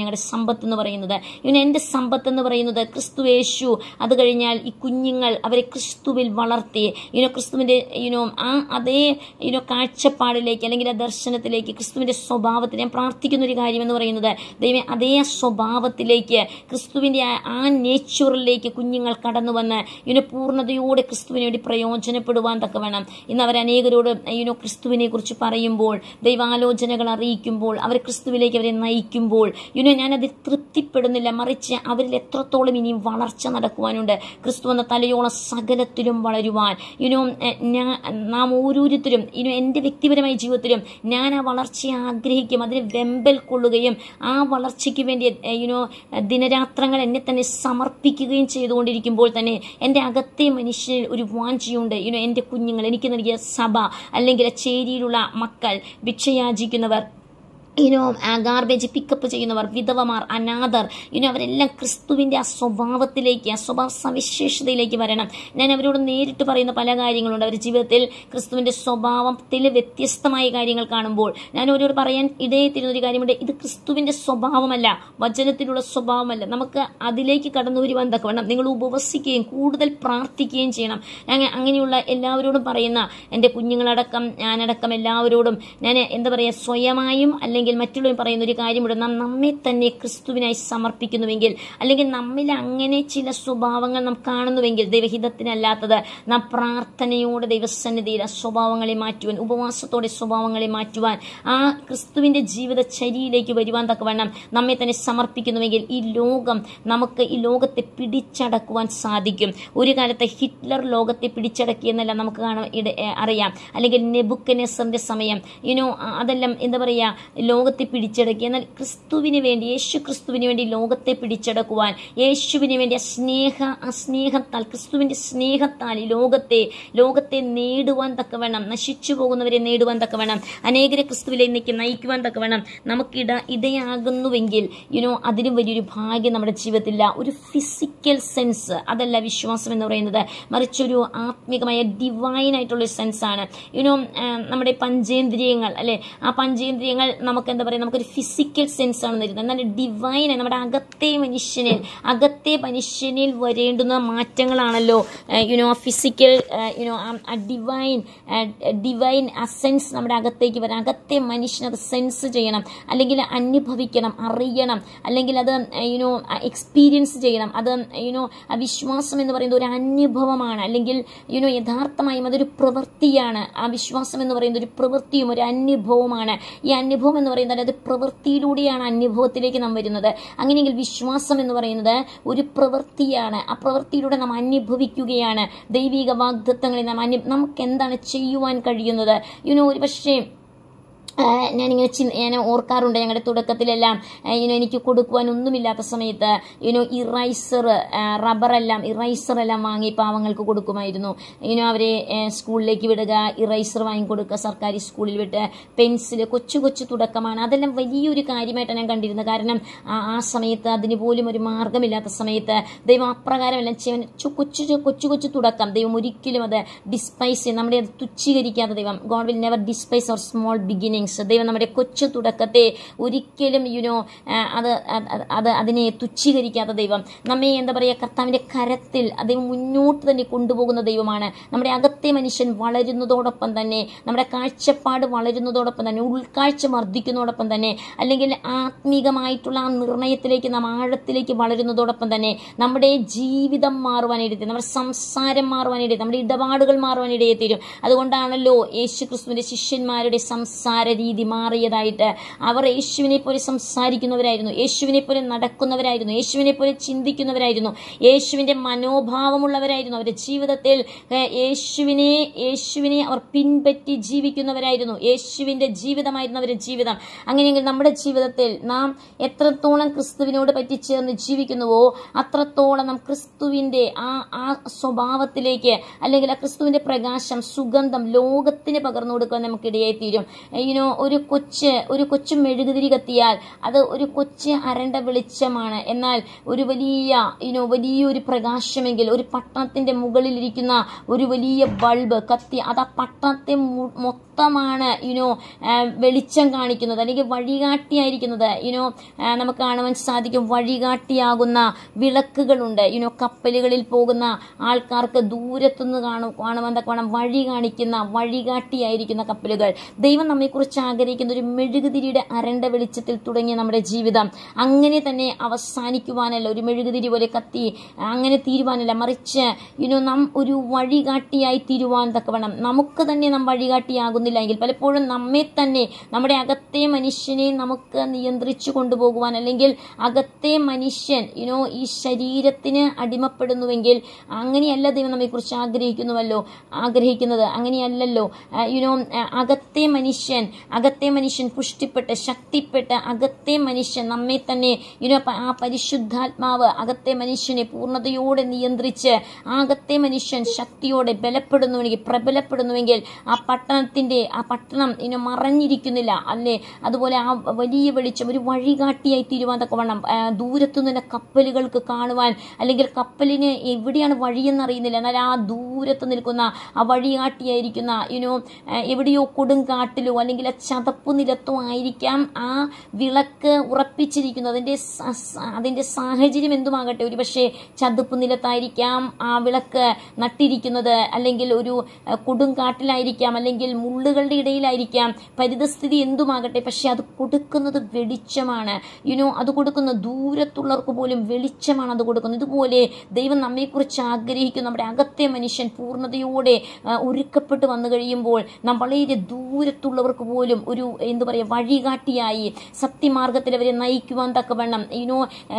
ഞങ്ങളുടെ സമ്പത്ത് എന്ന് പറയുന്നത് ഇവന് എൻ്റെ സമ്പത്ത് എന്ന് പറയുന്നത് ക്രിസ്തു യേശു അത് കഴിഞ്ഞാൽ ഈ കുഞ്ഞുങ്ങൾ അവരെ ക്രിസ്തുവിൽ വളർത്തി യുനോ ക്രിസ്തുവിൻ്റെ യുനോ ആ അതേ യുനോ കാഴ്ചപ്പാടിലേക്ക് അല്ലെങ്കിൽ ആ ദർശനത്തിലേക്ക് ക്രിസ്തുവിൻ്റെ സ്വഭാവത്തിൽ ഞാൻ പ്രാർത്ഥിക്കുന്ന ഒരു കാര്യം എന്ന് പറയുന്നത് ദൈവം അതേ സ്വഭാവത്തിലേക്ക് ക്രിസ്തുവിൻ്റെ ആ- ആ നേച്ചുറലിലേക്ക് കുഞ്ഞുങ്ങൾ കടന്നു വന്ന് യുനോ പൂർണ്ണതയോടെ ക്രിസ്തുവിന് വേണ്ടി പ്രയോജനപ്പെടുവാൻ തക്ക വേണം ഇന്ന് അവർ അനേകരോട് യുനോ ക്രിസ്തുവിനെ കുറിച്ച് പറയുമ്പോൾ ദൈവാലോചനകൾ അറിയിക്കുമ്പോൾ അവർ ക്രിസ്തുവിലേക്ക് അവരെ നയിക്കുമ്പോൾ യുനോ ഞാനതിൽ തൃപ്തിപ്പെടുന്നില്ല മറിച്ച് അവരിൽ എത്രത്തോളം ഇനിയും വളർച്ച നടക്കുവാനുണ്ട് ക്രിസ്തു എന്ന തലയോളം സകലത്തിലും വളരുവാൻ യുനോ ഞാൻ നാം ഓരോരുത്തരും യുനോ എൻ്റെ വ്യക്തിപരമായ ജീവിതത്തിലും ഞാൻ ആ വളർച്ചയെ ആഗ്രഹിക്കും അതിന് വെമ്പൽ കൊള്ളുകയും ആ വളർച്ചയ്ക്ക് വേണ്ടി യുനോ ദിനരാത്രങ്ങൾ എന്നെ തന്നെ സമർപ്പിക്കുകയും ചെയ്തുകൊണ്ടിരിക്കുമ്പോൾ തന്നെ എൻ്റെ അകത്തെ മനുഷ്യനിൽ ഒരു വാഞ്ചിയുണ്ട് യുനോ എൻ്റെ കുഞ്ഞുങ്ങൾ എനിക്ക് നൽകിയ സഭ അല്ലെങ്കിൽ ആ ചേരിയിലുള്ള മക്കൾ ഭിക്ഷയാചിക്കുന്നവർ ഇനോ ഗാർബേജ് പിക്കപ്പ് ചെയ്യുന്നവർ വിധവമാർ അനാഥർ ഇനോ അവരെല്ലാം ക്രിസ്തുവിൻ്റെ ആ സ്വഭാവത്തിലേക്ക് ആ സ്വഭാവ സവിശേഷതയിലേക്ക് വരണം ഞാൻ അവരോട് നേരിട്ട് പറയുന്ന പല കാര്യങ്ങളുണ്ട് അവരുടെ ജീവിതത്തിൽ ക്രിസ്തുവിൻ്റെ സ്വഭാവത്തിൽ വ്യത്യസ്തമായ കാര്യങ്ങൾ കാണുമ്പോൾ ഞാൻ അവരോട് പറയാൻ ഇടയെ തരുന്ന ഒരു കാര്യമുണ്ട് ഇത് ക്രിസ്തുവിൻ്റെ സ്വഭാവമല്ല വചനത്തിലുള്ള സ്വഭാവമല്ല നമുക്ക് അതിലേക്ക് കടന്നു വരുവാൻ തക്കവണ്ണം നിങ്ങൾ ഉപവസിക്കുകയും കൂടുതൽ പ്രാർത്ഥിക്കുകയും ചെയ്യണം ഞാൻ അങ്ങനെയുള്ള എല്ലാവരോടും പറയുന്ന എൻ്റെ കുഞ്ഞുങ്ങളടക്കം ഞാനടക്കം എല്ലാവരോടും ഞാൻ എന്താ പറയുക സ്വയമായും അല്ലെങ്കിൽ മറ്റുള്ളവരും പറയുന്ന ഒരു കാര്യമുണ്ട് നാം നമ്മെ തന്നെ ക്രിസ്തുവിനായി സമർപ്പിക്കുന്നുവെങ്കിൽ അല്ലെങ്കിൽ നമ്മിൽ അങ്ങനെ ചില സ്വഭാവങ്ങൾ നാം കാണുന്നുവെങ്കിൽ ദൈവഹിതത്തിനല്ലാത്തത് നാം പ്രാർത്ഥനയോടെ ദൈവസന്നിധിയിൽ ആ സ്വഭാവങ്ങളെ മാറ്റുവാൻ ഉപവാസത്തോടെ സ്വഭാവങ്ങളെ മാറ്റുവാൻ ആ ക്രിസ്തുവിൻ്റെ ജീവിതചര്യയിലേക്ക് വരുവാൻ തക്കവണ്ണം നമ്മെ തന്നെ സമർപ്പിക്കുന്നുവെങ്കിൽ ഈ ലോകം നമുക്ക് ഈ ലോകത്തെ പിടിച്ചടക്കുവാൻ സാധിക്കും ഒരു കാലത്ത് ഹിറ്റ്ലർ ലോകത്തെ പിടിച്ചടക്കിയെന്നല്ല നമുക്ക് കാണാൻ ഇട ഏ, അറിയാം അല്ലെങ്കിൽ നെബുക്കനെസറിന്റെ സമയം യുനോ അതെല്ലാം എന്താ പറയുക ലോകത്തെ പിടിച്ചടക്കി എന്നാൽ ക്രിസ്തുവിന് വേണ്ടി യേശു ക്രിസ്തുവിന് വേണ്ടി ലോകത്തെ പിടിച്ചടക്കുവാൻ യേശുവിന് വേണ്ടി ആ സ്നേഹ ആ സ്നേഹത്താൽ ക്രിസ്തുവിന്റെ സ്നേഹത്താൽ ഈ ലോകത്തെ ലോകത്തെ നേടുവാൻ തക്കവണ്ണം നശിച്ചു പോകുന്നവരെ നേടുവാൻ തക്കവണ്ണം അനേകരെ ക്രിസ്തുവിലേക്ക് നയിക്കുവാൻ തക്കവണ്ണം നമുക്കിട ഇടയാകുന്നുവെങ്കിൽ യുനോ അതിലും വലിയൊരു ഭാഗ്യം നമ്മുടെ ജീവിതത്തില്ല ഒരു ഫിസിക്കൽ സെൻസ് അതല്ല വിശ്വാസം എന്ന് പറയുന്നത് മറിച്ചൊരു ആത്മീകമായ ഡിവൈൻ ആയിട്ടുള്ള ഒരു സെൻസാണ് യുനോ നമ്മുടെ പഞ്ചേന്ദ്രിയങ്ങൾ അല്ലെ ആ പഞ്ചേന്ദ്രിയങ്ങൾ നമുക്ക് എന്താ പറയുക നമുക്കൊരു ഫിസിക്കൽ സെൻസ് ആണ് തരുന്നത് എന്നാൽ ഡിവൈൻ നമ്മുടെ അകത്തെ മനുഷ്യനിൽ അകത്തെ മനുഷ്യനിൽ വരേണ്ടുന്ന മാറ്റങ്ങളാണല്ലോ you know physical you know ah divine divine ah sense നമ്മുടെ അകത്തേക്ക് വരാം അകത്തെ മനുഷ്യൻ അത് സെൻസ് ചെയ്യണം അല്ലെങ്കിൽ അനുഭവിക്കണം അറിയണം അല്ലെങ്കിൽ അത് യുനോ എക്സ്പീരിയൻസ് ചെയ്യണം അത് യുനോ ആ വിശ്വാസം എന്ന് പറയുന്നത് ഒരു അനുഭവമാണ് അല്ലെങ്കിൽ യുനോ യഥാർത്ഥമായും അതൊരു പ്രവൃത്തിയാണ് ആ വിശ്വാസം എന്ന് പറയുന്നത് ഒരു പ്രവൃത്തിയും ഒരു അനുഭവമാണ് ഈ അനുഭവം എന്ന് പറയുന്നത് അത് പ്രവൃത്തിയിലൂടെയാണ് അനുഭവത്തിലേക്ക് നാം വരുന്നത് അങ്ങനെയെങ്കിൽ വിശ്വാസം എന്ന് പറയുന്നത് ഒരു പ്രവൃത്തിയാണ് ആ പ്രവൃത്തിയിലൂടെ നാം അനുഭവിക്കുകയാണ് ദൈവിക വാഗ്ദത്വങ്ങളെ നാം അനു നമുക്ക് എന്താണ് ചെയ്യുവാൻ കഴിയുന്നത് യുനോ ഒരു പക്ഷേ ആ, ഞാനിങ്ങനെ ചി ഞാൻ ഓർക്കാറുണ്ട് ഞങ്ങളുടെ തുടക്കത്തിലെല്ലാം യുനോ എനിക്ക് കൊടുക്കുവാൻ ഒന്നുമില്ലാത്ത സമയത്ത് യുനോ ഇറൈസർ റബ്ബറെല്ലാം ഇറൈസർ എല്ലാം വാങ്ങി പാവങ്ങൾക്ക് കൊടുക്കുമായിരുന്നു യുനോ അവരെ ഏ, സ്കൂളിലേക്ക് വിടുക ഇറൈസർ വാങ്ങിക്കൊടുക്കുക സർക്കാർ സ്കൂളിൽ വിട്ട് പെൻസിൽ കൊച്ചു കൊച്ചു തുടക്കമാണ് അതെല്ലാം വലിയൊരു കാര്യമായിട്ടാണ് ഞാൻ കണ്ടിരുന്നത് കാരണം ആ ആ സമയത്ത് അതിന് പോലും ഒരു മാർഗമില്ലാത്ത സമയത്ത് ദൈവം അപ്രകാരമെല്ലാം ചെയ്യാൻ ചു- കൊച്ചു ചു- കൊച്ചു കൊച്ചു തുടക്കം ദൈവം ഒരിക്കലും അത് ഡിസ്പൈസ് ചെയ്യും നമ്മുടെ അത് തുച്ഛീകരിക്കാത്ത ദൈവം God will never despise our small beginnings ദൈവം നമ്മുടെ കൊച്ചു തുടക്കത്തെ ഒരിക്കലും യുനോ അത് അത് അത് അതിനെ തുച്ഛീകരിക്കാത്ത ദൈവം നമ്മെ എന്താ പറയുക കർത്താവിൻ്റെ കരത്തിൽ ദൈവം മുന്നോട്ട് തന്നെ കൊണ്ടുപോകുന്ന ദൈവമാണ് നമ്മുടെ അകത്തെ മനുഷ്യൻ വളരുന്നതോടൊപ്പം തന്നെ നമ്മുടെ കാഴ്ചപ്പാട് വളരുന്നതോടൊപ്പം തന്നെ ഉൾക്കാഴ്ച വർദ്ധിക്കുന്നതോടൊപ്പം തന്നെ അല്ലെങ്കിൽ ആത്മീകമായിട്ടുള്ള ആ നിർണയത്തിലേക്ക് നാം ആഴത്തിലേക്ക് വളരുന്നതോടൊപ്പം തന്നെ നമ്മുടെ ജീവിതം മാറുവാനിടയിൽ നമ്മുടെ സംസാരം മാറുവാനിടയിൽ നമ്മുടെ ഇടപാടുകൾ മാറുവാനിടയെ തീരും അതുകൊണ്ടാണല്ലോ യേശു ക്രിസ്തുവിന്റെ ശിഷ്യന്മാരുടെ സംസാര രീതി മാറിയതായിട്ട് അവർ യേശുവിനെ പോലെ സംസാരിക്കുന്നവരായിരുന്നു യേശുവിനെ പോലെ നടക്കുന്നവരായിരുന്നു യേശുവിനെ പോലെ ചിന്തിക്കുന്നവരായിരുന്നു യേശുവിന്റെ മനോഭാവമുള്ളവരായിരുന്നു അവരുടെ ജീവിതത്തിൽ ഏഹ്, യേശുവിനെ യേശുവിനെ അവർ പിൻപറ്റി ജീവിക്കുന്നവരായിരുന്നു യേശുവിന്റെ ജീവിതമായിരുന്നു അവരുടെ ജീവിതം അങ്ങനെയെങ്കിൽ നമ്മുടെ ജീവിതത്തിൽ നാം എത്രത്തോളം ക്രിസ്തുവിനോട് പറ്റിച്ചേർന്ന് ജീവിക്കുന്നുവോ അത്രത്തോളം നാം ക്രിസ്തുവിന്റെ ആ ആ സ്വഭാവത്തിലേക്ക് അല്ലെങ്കിൽ ആ ക്രിസ്തുവിന്റെ പ്രകാശം സുഗന്ധം ലോകത്തിന് പകർന്നു കൊടുക്കാൻ നമുക്ക് ഇടയായി തീരും യുനോ ഇനോ ഒരു കൊച്ച് ഒരു കൊച്ചു മെഴുകുതിരി കത്തിയാൽ അത് ഒരു കൊച്ച് അരണ്ട വെളിച്ചമാണ് എന്നാൽ ഒരു വലിയ ഇനോ വലിയൊരു പ്രകാശമെങ്കിൽ ഒരു പട്ടണത്തിന്റെ മുകളിലിരിക്കുന്ന ഒരു വലിയ ബൾബ് കത്തി അത് ആ പട്ടണത്തെ മു- മൊത്തമാണ് യുനോ വെളിച്ചം കാണിക്കുന്നത് അല്ലെങ്കിൽ വഴികാട്ടിയായിരിക്കുന്നത് യുനോ നമുക്ക് കാണുവാൻ സാധിക്കും വഴികാട്ടിയാകുന്ന വിളക്കുകളുണ്ട് യുനോ കപ്പലുകളിൽ പോകുന്ന ആൾക്കാർക്ക് ദൂരത്തുനിന്ന് കാണും കാണുവാൻ തക്കവണ്ണം വഴി കാണിക്കുന്ന വഴികാട്ടിയായിരിക്കുന്ന കപ്പലുകൾ ദൈവം നമ്മെക്കുറിച്ച് ആഗ്രഹിക്കുന്ന ഒരു മെഴുകുതിരിയുടെ അരണ്ട വെളിച്ചത്തിൽ തുടങ്ങിയ നമ്മുടെ ജീവിതം അങ്ങനെ തന്നെ അവസാനിക്കുവാനല്ല ഒരു മെഴുകുതിരി പോലെ കത്തി അങ്ങനെ തീരുവാനല്ല മറിച്ച് യുനോ നാം ഒരു വഴികാട്ടിയായി തീരുവാൻ തക്കവണ്ണം നമുക്ക് തന്നെ നാം വഴികാട്ടിയാകുന്നില്ല എങ്കിൽ പലപ്പോഴും നമ്മെ തന്നെ നമ്മുടെ അകത്തെ മനുഷ്യനെ നമുക്ക് നിയന്ത്രിച്ചു കൊണ്ടുപോകുവാൻ അല്ലെങ്കിൽ അകത്തെ മനുഷ്യൻ യുനോ ഈ ശരീരത്തിന് അടിമപ്പെടുന്നുവെങ്കിൽ അങ്ങനെയല്ല ദൈവം നമ്മെക്കുറിച്ച് ആഗ്രഹിക്കുന്നുവല്ലോ ആഗ്രഹിക്കുന്നത് അങ്ങനെയല്ലല്ലോ യുനോ അകത്തെ മനുഷ്യൻ അകത്തെ മനുഷ്യൻ പുഷ്ടിപ്പെട്ട് ശക്തിപ്പെട്ട് അകത്തെ മനുഷ്യൻ നമ്മെ തന്നെ യുനോ ആ പരിശുദ്ധാത്മാവ് അകത്തെ മനുഷ്യനെ പൂർണ്ണതയോടെ നിയന്ത്രിച്ച് ആ അകത്തെ മനുഷ്യൻ ശക്തിയോടെ ബലപ്പെടുന്നുവെങ്കിൽ പ്രബലപ്പെടുന്നുവെങ്കിൽ ആ പട്ടണത്തിന്റെ ആ പട്ടണം ഇനി മറഞ്ഞിരിക്കുന്നില്ല അല്ലേ അതുപോലെ ആ വലിയ വെളിച്ചം ഒരു വഴികാട്ടിയായി തീരുവാൻ തക്കവണ്ണം ആ, ദൂരത്തു നിന്ന് കപ്പലുകൾക്ക് കാണുവാൻ അല്ലെങ്കിൽ കപ്പലിന് എവിടെയാണ് വഴിയെന്ന് അറിയുന്നില്ല എന്നാൽ ആ ദൂരത്ത് നിൽക്കുന്ന ആ വഴികാട്ടിയായിരിക്കുന്ന യുനോ എവിടെയോ കൊടുങ്കാട്ടിലോ അല്ലെങ്കിൽ ആ ചതപ്പു നിലത്തോ ആയിരിക്കാം ആ വിളക്ക് ഉറപ്പിച്ചിരിക്കുന്നത് അതിന്റെ സ- സ- അതിന്റെ സാഹചര്യം എന്തുമാകട്ടെ ഒരു പക്ഷേ ചതുപ്പ് നിലത്തായിരിക്കാം ആ വിളക്ക് നട്ടിരിക്കുന്നത് അല്ലെങ്കിൽ ഒരു അഹ്, കൊടുങ്കാട്ടിലായിരിക്കാം അല്ലെങ്കിൽ മുള്ളുകളുടെ ഇടയിലായിരിക്കാം പരിതസ്ഥിതി എന്തുമാകട്ടെ പക്ഷെ അത് കൊടുക്കുന്നത് വെളിച്ചമാണ് യുനോ അത് കൊടുക്കുന്ന ദൂരത്തുള്ളവർക്ക് പോലും വെളിച്ചമാണ് അത് കൊടുക്കുന്നത് ഇതുപോലെ ദൈവം നമ്മെക്കുറിച്ച് ആഗ്രഹിക്കും നമ്മുടെ അകത്തെ മനുഷ്യൻ പൂർണ്ണതയോടെ ആ, ഒരുക്കപ്പെട്ട് വന്നു കഴിയുമ്പോൾ നാം വളരെ ദൂരത്തുള്ളവർക്ക് പോലും ഒരു എന്തു പറയുക വഴികാട്ടിയായി സത്യമാർഗത്തിൽ അവരെ നയിക്കുവാൻ തക്കവണ്ണം യുനോ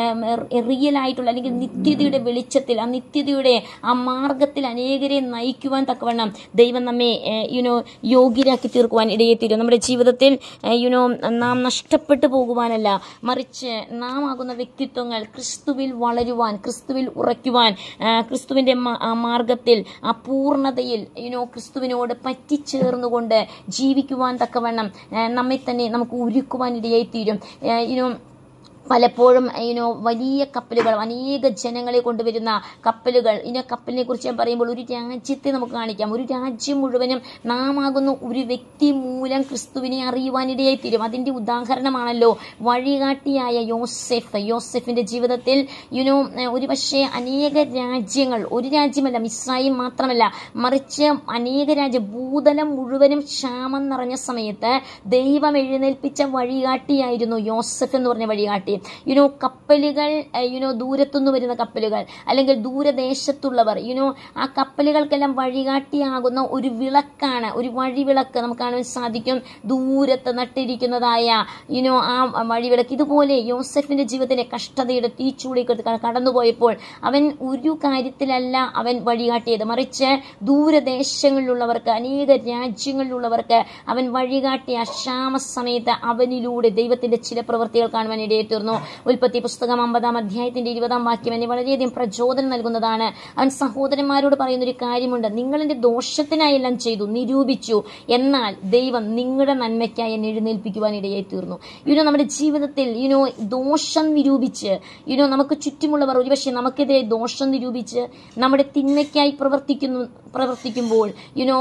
റിയൽ ആയിട്ടുള്ള അല്ലെങ്കിൽ നിത്യതയുടെ വെളിച്ചത്തിൽ ആ നിത്യതയുടെ ആ മാർഗത്തിൽ അനേകരെ നയിക്കുവാൻ തക്കവണ്ണം ദൈവം നമ്മെ യുനോ യോഗ്യരാക്കി തീർക്കുവാൻ ഇടയെത്തീരും നമ്മുടെ ജീവിതത്തിൽ യുനോ നാം നഷ്ടപ്പെട്ടു പോകുവാനല്ല മറിച്ച് നാം ആകുന്ന വ്യക്തിത്വങ്ങൾ ക്രിസ്തുവിൽ വളരുവാൻ ക്രിസ്തുവിൽ ഉറയ്ക്കുവാൻ ആ, ക്രിസ്തുവിന്റെ മ- ആ മാർഗത്തിൽ ആ പൂർണ്ണതയിൽ യുനോ ക്രിസ്തുവിനോട് പറ്റിച്ചേർന്നുകൊണ്ട് ജീവിക്കുവാൻ തക്കവണ്ണം ആ, നമ്മെ തന്നെ നമുക്ക് ഒരുക്കുവാൻ ഇടയായി തീരും യുനോ പലപ്പോഴും ഇനോ വലിയ കപ്പലുകൾ അനേക ജനങ്ങളെ കൊണ്ടുവരുന്ന കപ്പലുകൾ ഇന കപ്പലിനെ കുറിച്ച് ഞാൻ പറയുമ്പോൾ ഒരു രാജ്യത്തെ നമുക്ക് കാണിക്കാം ഒരു രാജ്യം മുഴുവനും നാം ആകുന്ന ഒരു വ്യക്തി മൂലം ക്രിസ്തുവിനെ അറിയുവാനിടയായി തീരും അതിന്റെ ഉദാഹരണമാണല്ലോ വഴികാട്ടിയായ യോസെഫ് യോസെഫിന്റെ ജീവിതത്തിൽ യുനോ ഒരു പക്ഷേ അനേക രാജ്യങ്ങൾ ഒരു രാജ്യമല്ല ഇസ്രായേൽ മാത്രമല്ല മറിച്ച് അനേക രാജ്യം ഭൂതലം മുഴുവനും ക്ഷാമം നിറഞ്ഞ സമയത്ത് ദൈവം എഴുന്നേൽപ്പിച്ച വഴികാട്ടിയായിരുന്നു യോസഫ് എന്ന് പറഞ്ഞ വഴികാട്ടി യുനോ കപ്പലുകൾ യുനോ ദൂരത്തുനിന്ന് വരുന്ന കപ്പലുകൾ അല്ലെങ്കിൽ ദൂരദേശത്തുള്ളവർ യുനോ ആ കപ്പലുകൾക്കെല്ലാം വഴികാട്ടിയാകുന്ന ഒരു വിളക്കാണ് ഒരു വഴിവിളക്ക് നമുക്ക് കാണാൻ സാധിക്കും ദൂരത്ത് നട്ടിരിക്കുന്നതായ യുനോ ആ വഴിവിളക്ക് ഇതുപോലെ യോസഫിന്റെ ജീവിതത്തിലെ കഷ്ടതയുടെ തീച്ചൂടിക്ക് കടന്നുപോയപ്പോൾ അവൻ ഒരു കാര്യത്തിലല്ല അവൻ വഴികാട്ടിയത് മറിച്ച് ദൂരദേശങ്ങളിലുള്ളവർക്ക് അനേക രാജ്യങ്ങളിലുള്ളവർക്ക് അവൻ വഴികാട്ടിയ ക്ഷാമ സമയത്ത് അവനിലൂടെ ദൈവത്തിന്റെ ചില പ്രവൃത്തികൾ കാണുവാൻ ഇടയെ തീർന്നു ഉൽപ്പത്തി പുസ്തകം അമ്പതാം അധ്യായത്തിന്റെ ഇരുപതാം വാക്യം എന്നെ വളരെയധികം പ്രചോദനം നൽകുന്നതാണ് അവൻ സഹോദരന്മാരോട് പറയുന്ന ഒരു കാര്യമുണ്ട് നിങ്ങൾ എന്റെ ദോഷത്തിനായെല്ലാം ചെയ്തു നിരൂപിച്ചു എന്നാൽ ദൈവം നിങ്ങളുടെ നന്മയ്ക്കായി എന്നെ എഴുന്നേൽപ്പിക്കുവാൻ ഇടയായി തീർന്നു യുനോ നമ്മുടെ ജീവിതത്തിൽ യുനോ ദോഷം നിരൂപിച്ച് യുനോ നമുക്ക് ചുറ്റുമുള്ളവർ ഒരുപക്ഷെ നമുക്കെതിരെ ദോഷം നിരൂപിച്ച് നമ്മുടെ തിന്മയ്ക്കായി പ്രവർത്തിക്കുന്നു പ്രവർത്തിക്കുമ്പോൾ യുനോ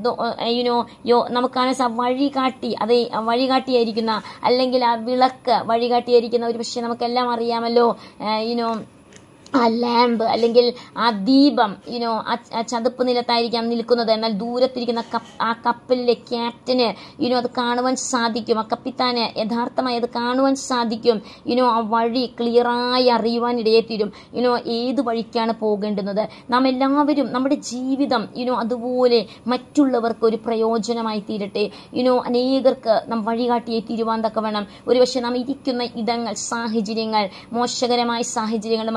യുനോ യോ നമുക്ക് കാണാൻ സാ വഴികാട്ടി അതെ വഴികാട്ടിയായിരിക്കുന്ന അല്ലെങ്കിൽ ആ വിളക്ക് വഴികാട്ടിയായിരിക്കുന്ന ഒരു പക്ഷേ നമുക്കെല്ലാം അറിയാമല്ലോ യുനോ ആ ലാമ്പ് അല്ലെങ്കിൽ ആ ദീപം യുനോ ആ ചതുപ്പ് നിലത്തായിരിക്കാം നിൽക്കുന്നത് എന്നാൽ ദൂരത്തിരിക്കുന്ന കപ്പ് ആ കപ്പലിലെ ക്യാപ്റ്റന് യുനോ അത് കാണുവാൻ സാധിക്കും ആ കപ്പിത്താന് യഥാർത്ഥമായി അത് കാണുവാൻ സാധിക്കും യുനോ ആ വഴി ക്ലിയറായി അറിയുവാൻ ഇടയെത്തീരും യുനോ ഏത് വഴിക്കാണ് പോകേണ്ടുന്നത് നാം എല്ലാവരും നമ്മുടെ ജീവിതം യുനോ അതുപോലെ മറ്റുള്ളവർക്ക് ഒരു പ്രയോജനമായി തീരട്ടെ യുനോ അനേകർക്ക് നാം വഴികാട്ടിയെ തീരുവാൻ തക്കവണ്ണം ഒരുപക്ഷെ നാം ഇരിക്കുന്ന ഇടങ്ങൾ സാഹചര്യങ്ങൾ മോശകരമായ സാഹചര്യങ്ങളുടെ മധ്യത്തിലും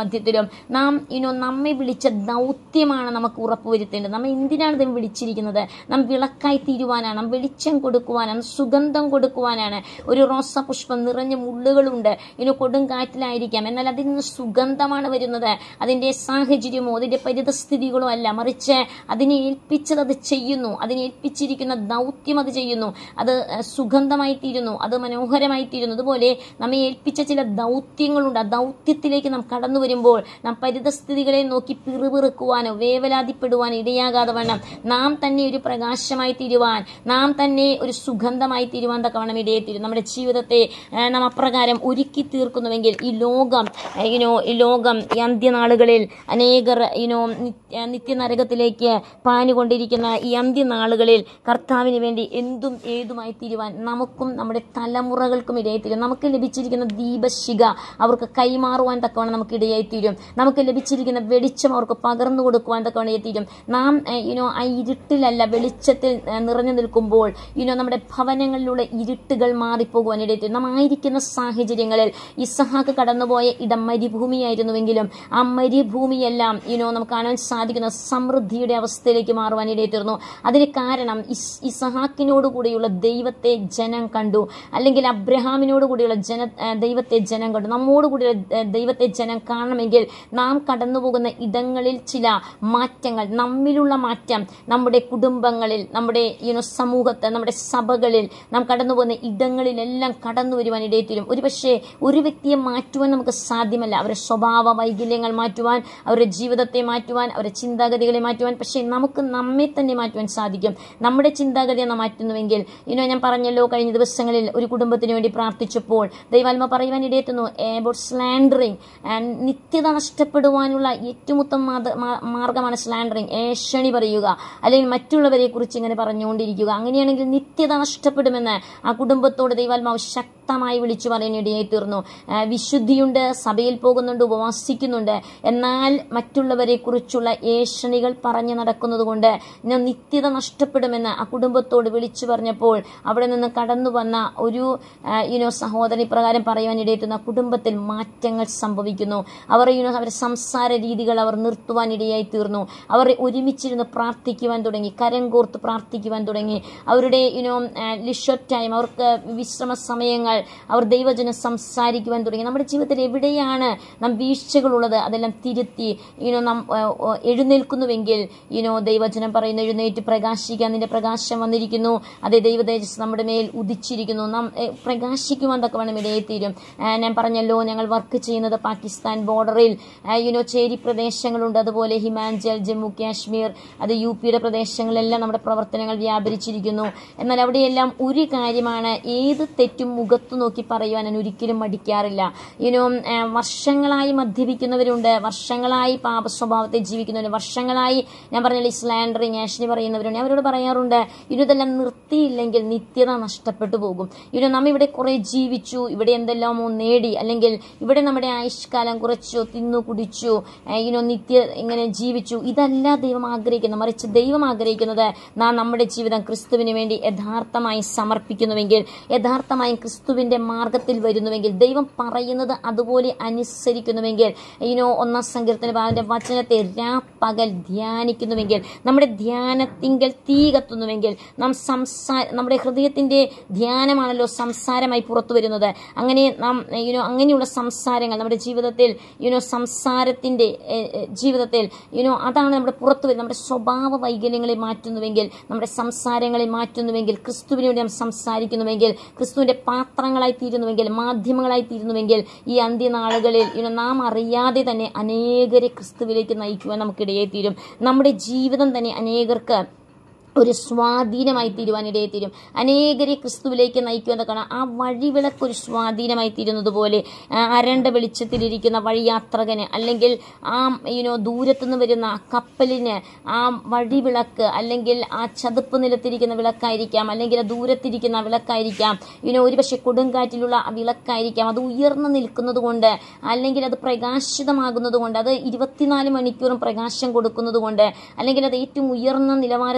വരുമ്പോഴും നാം ഇനോ നമ്മെ വിളിച്ച ദൗത്യമാണ് നമുക്ക് ഉറപ്പുവരുത്തേണ്ടത് നമ്മെ എന്തിനാണ് ദൈവം വിളിച്ചിരിക്കുന്നത് നാം വിളക്കായി തീരുവാനാണ് നാം വെളിച്ചം കൊടുക്കുവാനാണ് സുഗന്ധം കൊടുക്കുവാനാണ് ഒരു റോസ പുഷ്പം നിറഞ്ഞ മുള്ളുകളുണ്ട് ഇനി കൊടുങ്കാറ്റിലായിരിക്കാം എന്നാൽ അതിൽ നിന്ന് സുഗന്ധമാണ് വരുന്നത് അതിന്റെ സാഹചര്യമോ അതിന്റെ പരിതസ്ഥിതികളോ അല്ല മറിച്ച് അതിനെ ഏൽപ്പിച്ചത് അത് ചെയ്യുന്നു അതിനെ ഏൽപ്പിച്ചിരിക്കുന്ന ദൗത്യം അത് ചെയ്യുന്നു അത് അഹ്, സുഗന്ധമായി തീരുന്നു അത് മനോഹരമായി തീരുന്നു അതുപോലെ നമ്മെ ഏൽപ്പിച്ച ചില ദൗത്യങ്ങളുണ്ട് ആ ദൗത്യത്തിലേക്ക് നാം കടന്നു വരുമ്പോൾ നാം പരിതസ്ഥിതികളെ നോക്കി പിറുപിറുക്കുവാനോ വേവലാതിപ്പെടുവാനോ ഇടയാകാതെ വണ്ണം നാം തന്നെ ഒരു പ്രകാശമായി തീരുവാൻ നാം തന്നെ ഒരു സുഗന്ധമായി തീരുവാൻ തക്കവണ്ണം ഇടയെ തീരും നമ്മുടെ ജീവിതത്തെ ആ, നാം അപ്രകാരം ഒരുക്കി തീർക്കുന്നുവെങ്കിൽ ഈ ലോകം യുനോ ഈ ലോകം ഈ അന്ത്യനാളുകളിൽ അനേകർ യുനോ നിത്യനരകത്തിലേക്ക് പാഞ്ഞുകൊണ്ടിരിക്കുന്ന ഈ അന്ത്യനാളുകളിൽ കർത്താവിന് വേണ്ടി എന്തും ഏതുമായി തീരുവാൻ നമുക്കും നമ്മുടെ തലമുറകൾക്കും ഇടയായി തീരും നമുക്ക് ലഭിച്ചിരിക്കുന്ന ദീപശിഖ അവർക്ക് കൈമാറുവാൻ തക്കവണ്ണം നമുക്ക് ഇടയായി തീരും നമുക്ക് ലഭിച്ചിരിക്കുന്ന വെളിച്ചം അവർക്ക് പകർന്നു കൊടുക്കുവാൻ തക്കവണ്ണം ഇടയായി തീരും നാം യുനോ ആ ഇരുട്ടിലല്ല വെളിച്ചത്തിൽ ഏഹ്, നിറഞ്ഞു നിൽക്കുമ്പോൾ യുനോ നമ്മുടെ ഭവനങ്ങളിലുള്ള ഇരുട്ടുകൾ മാറിപ്പോകുവാൻ ഇടയായി തീരും നാം ആയിരിക്കുന്ന സാഹചര്യങ്ങളിൽ ഇസഹാക്ക് കടന്നുപോയ ഇടം മരുഭൂമിയായിരുന്നുവെങ്കിലും ആ മരുഭൂമിയെല്ലാം യുനോ നമുക്ക് കാണാൻ സാധിക്കുന്ന സമൃദ്ധിയുടെ അവസ്ഥയിലേക്ക് മാറുവാൻ ഇടയായിത്തീർന്നു അതിന് കാരണം ഇസ് ഇസഹാക്കിനോട് കൂടിയുള്ള ദൈവത്തെ ജനം കണ്ടു അല്ലെങ്കിൽ അബ്രഹാമിനോട് കൂടിയുള്ള ജന ആ, ദൈവത്തെ ജനം കണ്ടു നമ്മോട് കൂടിയുള്ള ആ, ദൈവത്തെ ജനം കാണണമെങ്കിൽ നാം കടന്നു പോകുന്ന ഇടങ്ങളിൽ ചില മാറ്റങ്ങൾ നമ്മിലുള്ള മാറ്റം നമ്മുടെ കുടുംബങ്ങളിൽ നമ്മുടെ യുനോ സമൂഹത്ത് നമ്മുടെ സഭകളിൽ നാം കടന്നു പോകുന്ന ഇടങ്ങളിലെല്ലാം കടന്നു വരുവാൻ ഇടയത്തിരും ഒരുപക്ഷെ ഒരു വ്യക്തിയെ മാറ്റുവാൻ നമുക്ക് സാധ്യമല്ല അവരുടെ സ്വഭാവ വൈകല്യങ്ങൾ മാറ്റുവാൻ അവരുടെ ജീവിതത്തെ മാറ്റുവാൻ അവരുടെ ചിന്താഗതികളെ മാറ്റുവാൻ പക്ഷേ നമുക്ക് നമ്മെ തന്നെ മാറ്റുവാൻ സാധിക്കും നമ്മുടെ ചിന്താഗതിയെ നാം മാറ്റുന്നുവെങ്കിൽ ഇനോ ഞാൻ പറഞ്ഞല്ലോ കഴിഞ്ഞ ദിവസങ്ങളിൽ ഒരു കുടുംബത്തിന് വേണ്ടി പ്രാർത്ഥിച്ചപ്പോൾ ദൈവാത്മ പറയുവാൻ ഇടയെത്തുന്നു എബൌട്ട് സ്ലാൻഡറിങ് നിത്യത നഷ്ടപ്പെടുവാനുള്ള ഏറ്റവും ഉത്തമ മാത- മാ- മാർഗമാണ് സ്ലാൻഡറിങ് ഏഷണി പറയുക അല്ലെങ്കിൽ മറ്റുള്ളവരെ കുറിച്ച് ഇങ്ങനെ പറഞ്ഞുകൊണ്ടിരിക്കുക അങ്ങനെയാണെങ്കിൽ നിത്യത നഷ്ടപ്പെടുമെന്ന് ആ കുടുംബത്തോട് ദൈവാത്മാവ് ശക്തമായി വിളിച്ചു പറയാനിടയായി തീർന്നു ആ, വിശുദ്ധിയുണ്ട് സഭയിൽ പോകുന്നുണ്ട് ഉപവാസിക്കുന്നുണ്ട് എന്നാൽ മറ്റുള്ളവരെ കുറിച്ചുള്ള ഏഷണികൾ പറഞ്ഞു നടക്കുന്നത് കൊണ്ട് ഞാൻ നിത്യത നഷ്ടപ്പെടുമെന്ന് ആ കുടുംബത്തോട് വിളിച്ചു പറഞ്ഞപ്പോൾ അവിടെ നിന്ന് കടന്നു വന്ന ഒരു യുനോ സഹോദരി പ്രകാരം പറയുവാൻ ഇടയെത്തുന്ന കുടുംബത്തിൽ മാറ്റങ്ങൾ സംഭവിക്കുന്നു അവർ യുനോ അവരുടെ സംസാര രീതികൾ അവർ നിർത്തുവാൻ ഇടയായി തീർന്നു അവർ ഒരുമിച്ചിരുന്ന് പ്രാർത്ഥിക്കുവാൻ തുടങ്ങി കരം കോർത്ത് പ്രാർത്ഥിക്കുവാൻ തുടങ്ങി അവരുടെ യുനോ ലിഷർ ടൈം അവർക്ക് വിശ്രമ സമയങ്ങൾ അവർ ദൈവജനം സംസാരിക്കുവാൻ തുടങ്ങി നമ്മുടെ ജീവിതത്തിൽ എവിടെയാണ് നാം വീഴ്ചകളുള്ളത് അതെല്ലാം തിരുത്തി യുനോ നാം ആ, ആ, എഴുന്നേൽക്കുന്നുവെങ്കിൽ യുനോ ദൈവജനം പറയുന്നു എഴുന്നേറ്റ് പ്രകാശിക്കാൻ നിന്റെ പ്രകാശം വന്നിരിക്കുന്നു അതേ ദൈവതേജസ് നമ്മുടെ മേൽ ഉദിച്ചിരിക്കുന്നു നാം ഏ, പ്രകാശിക്കുവാൻ തക്കവണ്ണം ഇടയെത്തീരും ആ, ഞാൻ പറഞ്ഞല്ലോ ഞങ്ങൾ വർക്ക് ചെയ്യുന്നത് പാകിസ്ഥാൻ ബോർഡറിൽ യുനോ ചേരി പ്രദേശങ്ങളുണ്ട് അതുപോലെ ഹിമാചൽ ജമ്മു കാശ്മീർ അത് യു പിയുടെ പ്രദേശങ്ങളിലെല്ലാം നമ്മുടെ പ്രവർത്തനങ്ങൾ വ്യാപരിച്ചിരിക്കുന്നു എന്നാൽ അവിടെയെല്ലാം ഒരു കാര്യമാണ് ഏത് തെറ്റും മുഖത്തു നോക്കി പറയുവാൻ ഞാൻ ഒരിക്കലും മടിക്കാറില്ല യുനോ വർഷങ്ങളായി മദ്യപിക്കുന്നവരുണ്ട് വർഷങ്ങളായി പാപ സ്വഭാവത്തെ ജീവിക്കുന്നവരുണ്ട് വർഷങ്ങളായി ഞാൻ പറഞ്ഞ സ്ലാൻഡറിങ് ആഷനി പറയുന്നവരുണ്ട് അവരോട് പറയാറുണ്ട് ഇതെല്ലാം നിർത്തിയില്ലെങ്കിൽ നിത്യത നഷ്ടപ്പെട്ടു പോകും ഇവര് നാം ഇവിടെ കുറെ ജീവിച്ചു ഇവിടെ എന്തെല്ലാമോ നേടി അല്ലെങ്കിൽ ഇവിടെ നമ്മുടെ ആയുഷ്കാലം കുറച്ചു തിന്നു കുടിച്ചു ഇനോ നിത്യ ഇങ്ങനെ ജീവിച്ചു ഇതല്ല ദൈവം ആഗ്രഹിക്കുന്നത് മറിച്ച് ദൈവം ആഗ്രഹിക്കുന്നത് നാം നമ്മുടെ ജീവിതം ക്രിസ്തുവിന് വേണ്ടി യഥാർത്ഥമായി സമർപ്പിക്കുന്നുവെങ്കിൽ യഥാർത്ഥമായും ക്രിസ്തുവിന്റെ മാർഗത്തിൽ വരുന്നുവെങ്കിൽ ദൈവം പറയുന്നത് അതുപോലെ അനുസരിക്കുന്നുവെങ്കിൽ ഇനോ ഒന്നാം സങ്കീർത്തന അവന്റെ വചനത്തെ രാപ്പകൽ ധ്യാനിക്കുന്നുവെങ്കിൽ നമ്മുടെ ധ്യാനത്തിങ്കൽ തീ കത്തുന്നുവെങ്കിൽ നാം സംസാ നമ്മുടെ ഹൃദയത്തിന്റെ ധ്യാനമാണല്ലോ സംസാരമായി പുറത്തു വരുന്നത് അങ്ങനെ നാം യുനോ അങ്ങനെയുള്ള സംസാരങ്ങൾ നമ്മുടെ ജീവിതത്തിൽ യുനോ സംസാരത്തിന്റെ ഏഹ്, ഏഹ്, ജീവിതത്തിൽ യുനോ അതാണ് നമ്മുടെ പുറത്തു വരുന്നത് നമ്മുടെ സ്വഭാവ വൈകല്യങ്ങളെ മാറ്റുന്നുവെങ്കിൽ നമ്മുടെ സംസാരങ്ങളെ മാറ്റുന്നുവെങ്കിൽ ക്രിസ്തുവിന് വേണ്ടി നാം സംസാരിക്കുന്നുവെങ്കിൽ ക്രിസ്തുവിന്റെ പാത്രങ്ങളായി തീരുന്നുവെങ്കിൽ മാധ്യമങ്ങളായി തീരുന്നുവെങ്കിൽ ഈ അന്ത്യനാളുകളിൽ യുനോ നാം അറിയാതെ തന്നെ അനേകരെ ക്രിസ്തുവിലേക്ക് നയിക്കുവാൻ നമുക്കിടയെ തീരും നമ്മുടെ ജീവിതം തന്നെ അനേകർക്ക് ഒരു സ്വാധീനമായി തീരുവാനിടയെ തീരും അനേകരെ ക്രിസ്തുവിലേക്ക് നയിക്കുമെന്ന് കാണാം ആ വഴിവിളക്ക് ഒരു സ്വാധീനമായി തീരുന്നത് പോലെ ആ അരണ്ട വെളിച്ചത്തിലിരിക്കുന്ന വഴിയാത്രകന് അല്ലെങ്കിൽ ആ യുനോ ദൂരത്തുനിന്ന് വരുന്ന ആ കപ്പലിന് ആ വഴിവിളക്ക് അല്ലെങ്കിൽ ആ ചതുപ്പ് നിലത്തിരിക്കുന്ന വിളക്കായിരിക്കാം അല്ലെങ്കിൽ ആ ദൂരത്തിരിക്കുന്ന ആ വിളക്കായിരിക്കാം യുനോ ഒരുപക്ഷെ കൊടുങ്കാറ്റിലുള്ള ആ വിളക്കായിരിക്കാം അത് ഉയർന്നു നിൽക്കുന്നത് കൊണ്ട് അല്ലെങ്കിൽ അത് പ്രകാശിതമാകുന്നത് കൊണ്ട് അത് ഇരുപത്തിനാല് മണിക്കൂറും പ്രകാശം കൊടുക്കുന്നത് കൊണ്ട് അല്ലെങ്കിൽ അത് ഏറ്റവും ഉയർന്ന നിലവാരത്തിൽ നിൽക്കുന്നത്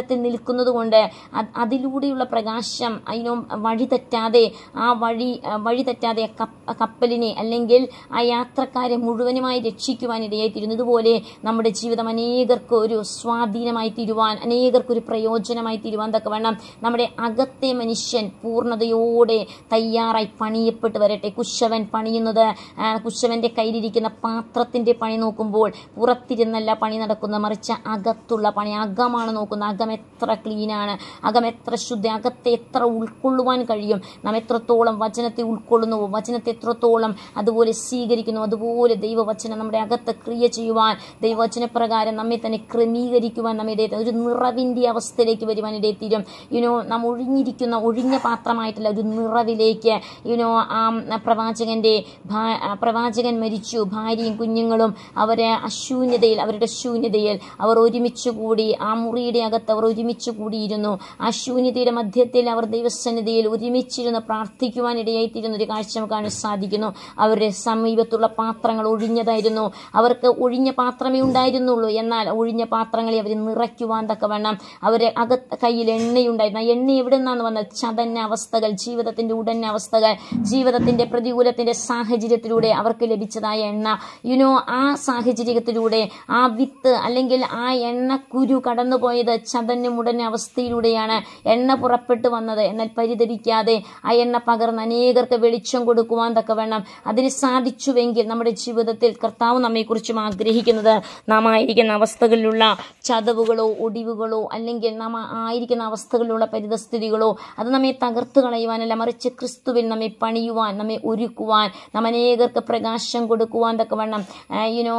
നിൽക്കുന്നത് കൊണ്ട് അത് അതിലൂടെയുള്ള പ്രകാശം അതിനോ വഴി തെറ്റാതെ ആ വഴി ആ, വഴി തെറ്റാതെ ആ കപ്പ- ആ കപ്പലിനെ അല്ലെങ്കിൽ ആ യാത്രക്കാരെ മുഴുവനുമായി രക്ഷിക്കുവാൻ ഇടയായി തീരുന്നു ഇതുപോലെ നമ്മുടെ ജീവിതം അനേകർക്ക് ഒരു സ്വാധീനമായി തീരുവാൻ അനേകർക്ക് ഒരു പ്രയോജനമായി തീരുവാൻ തക്കവണ്ണം നമ്മുടെ അകത്തെ മനുഷ്യൻ പൂർണ്ണതയോടെ തയ്യാറായി പണിയപ്പെട്ട് വരട്ടെ കുശവൻ പണിയുന്നത് ആ, കുശവന്റെ കയ്യിലിരിക്കുന്ന പാത്രത്തിന്റെ പണി നോക്കുമ്പോൾ പുറത്തിരുന്നല്ല പണി നടക്കുന്നത് മറിച്ച് അകത്തുള്ള പണി അകമാണ് നോക്കുന്നത് അകം എത്ര ക്ലീനാണ് അകം എത്ര ശുദ്ധ അകത്തെ എത്ര ഉൾക്കൊള്ളുവാൻ കഴിയും നാം എത്രത്തോളം വചനത്തെ ഉൾക്കൊള്ളുന്നുവോ വചനത്തെ എത്രത്തോളം അതുപോലെ സ്വീകരിക്കുന്നു അതുപോലെ ദൈവവചനം നമ്മുടെ അകത്ത് ക്രിയ ചെയ്യുവാൻ ദൈവവചന പ്രകാരം നമ്മെ തന്നെ ക്രമീകരിക്കുവാൻ നമ്മെ ഇടയിൽ ഒരു നിറവിന്റെ അവസ്ഥയിലേക്ക് വരുവാൻ ഇടയിൽ തീരും യുനോ നാം ഒഴിഞ്ഞിരിക്കുന്ന ഒഴിഞ്ഞ പാത്രമായിട്ടുള്ള ഒരു നിറവിലേക്ക് യുനോ ആ പ്രവാചകന്റെ ഭാ- ആ പ്രവാചകൻ മരിച്ചു ഭാര്യയും കുഞ്ഞുങ്ങളും അവരെ അശൂന്യതയിൽ അവരുടെ ശൂന്യതയിൽ അവർ ഒരുമിച്ച് കൂടി ആ മുറിയുടെ അകത്ത് അവർ ഒരുമിച്ച് കൂടിയിരുന്നു ആ ശൂന്യതയുടെ മധ്യത്തിൽ അവർ ദൈവസന്നിധിയിൽ ഒരുമിച്ചിരുന്ന് പ്രാർത്ഥിക്കുവാൻ ഇടയായിത്തീരുന്ന ഒരു കാഴ്ച നമുക്ക് കാണാൻ സാധിക്കുന്നു അവരുടെ സമീപത്തുള്ള പാത്രങ്ങൾ ഒഴിഞ്ഞതായിരുന്നു അവർക്ക് ഒഴിഞ്ഞ പാത്രമേ ഉണ്ടായിരുന്നുള്ളൂ എന്നാൽ ഒഴിഞ്ഞ പാത്രങ്ങളെ അവർ നിറയ്ക്കുവാൻ തക്കവണ്ണം അവരെ അകത്ത് കയ്യിൽ എണ്ണയുണ്ടായിരുന്നു ആ എണ്ണ എവിടെ നിന്നാണ് വന്നത് ചതന്ന അവസ്ഥകൾ ജീവിതത്തിന്റെ ഉടന്ന അവസ്ഥകൾ ജീവിതത്തിന്റെ പ്രതികൂലത്തിന്റെ സാഹചര്യത്തിലൂടെ അവർക്ക് ലഭിച്ചതായ എണ്ണ യുനോ ആ സാഹചര്യത്തിലൂടെ ആ വിത്ത് അല്ലെങ്കിൽ ആ എണ്ണ കുരു കടന്നുപോയത് ചതഞ്ഞു മുടഞ്ഞ അവസ്ഥയിലൂടെയാണ് എണ്ണ പുറപ്പെട്ടു വന്നത് എന്നാൽ പരിതപിക്കാതെ ആ എണ്ണ പകർന്ന് അനേകർക്ക് വെളിച്ചം കൊടുക്കുവാൻ തക്കവണ്ണം അതിന് സാധിച്ചുവെങ്കിൽ നമ്മുടെ ജീവിതത്തിൽ കർത്താവ് നമ്മെക്കുറിച്ചും ആഗ്രഹിക്കുന്നത് നാം ആയിരിക്കുന്ന അവസ്ഥകളിലുള്ള ചതവുകളോ ഒടിവുകളോ അല്ലെങ്കിൽ നാം ആയിരിക്കുന്ന അവസ്ഥകളിലുള്ള പരിതസ്ഥിതികളോ അത് നമ്മെ തകർത്ത് കളയുവാനല്ല മറിച്ച് ക്രിസ്തുവിൽ നമ്മെ പണിയുവാൻ നമ്മെ ഒരുക്കുവാൻ നാം അനേകർക്ക് പ്രകാശം കൊടുക്കുവാൻ തക്കവണ്ണം യുനോ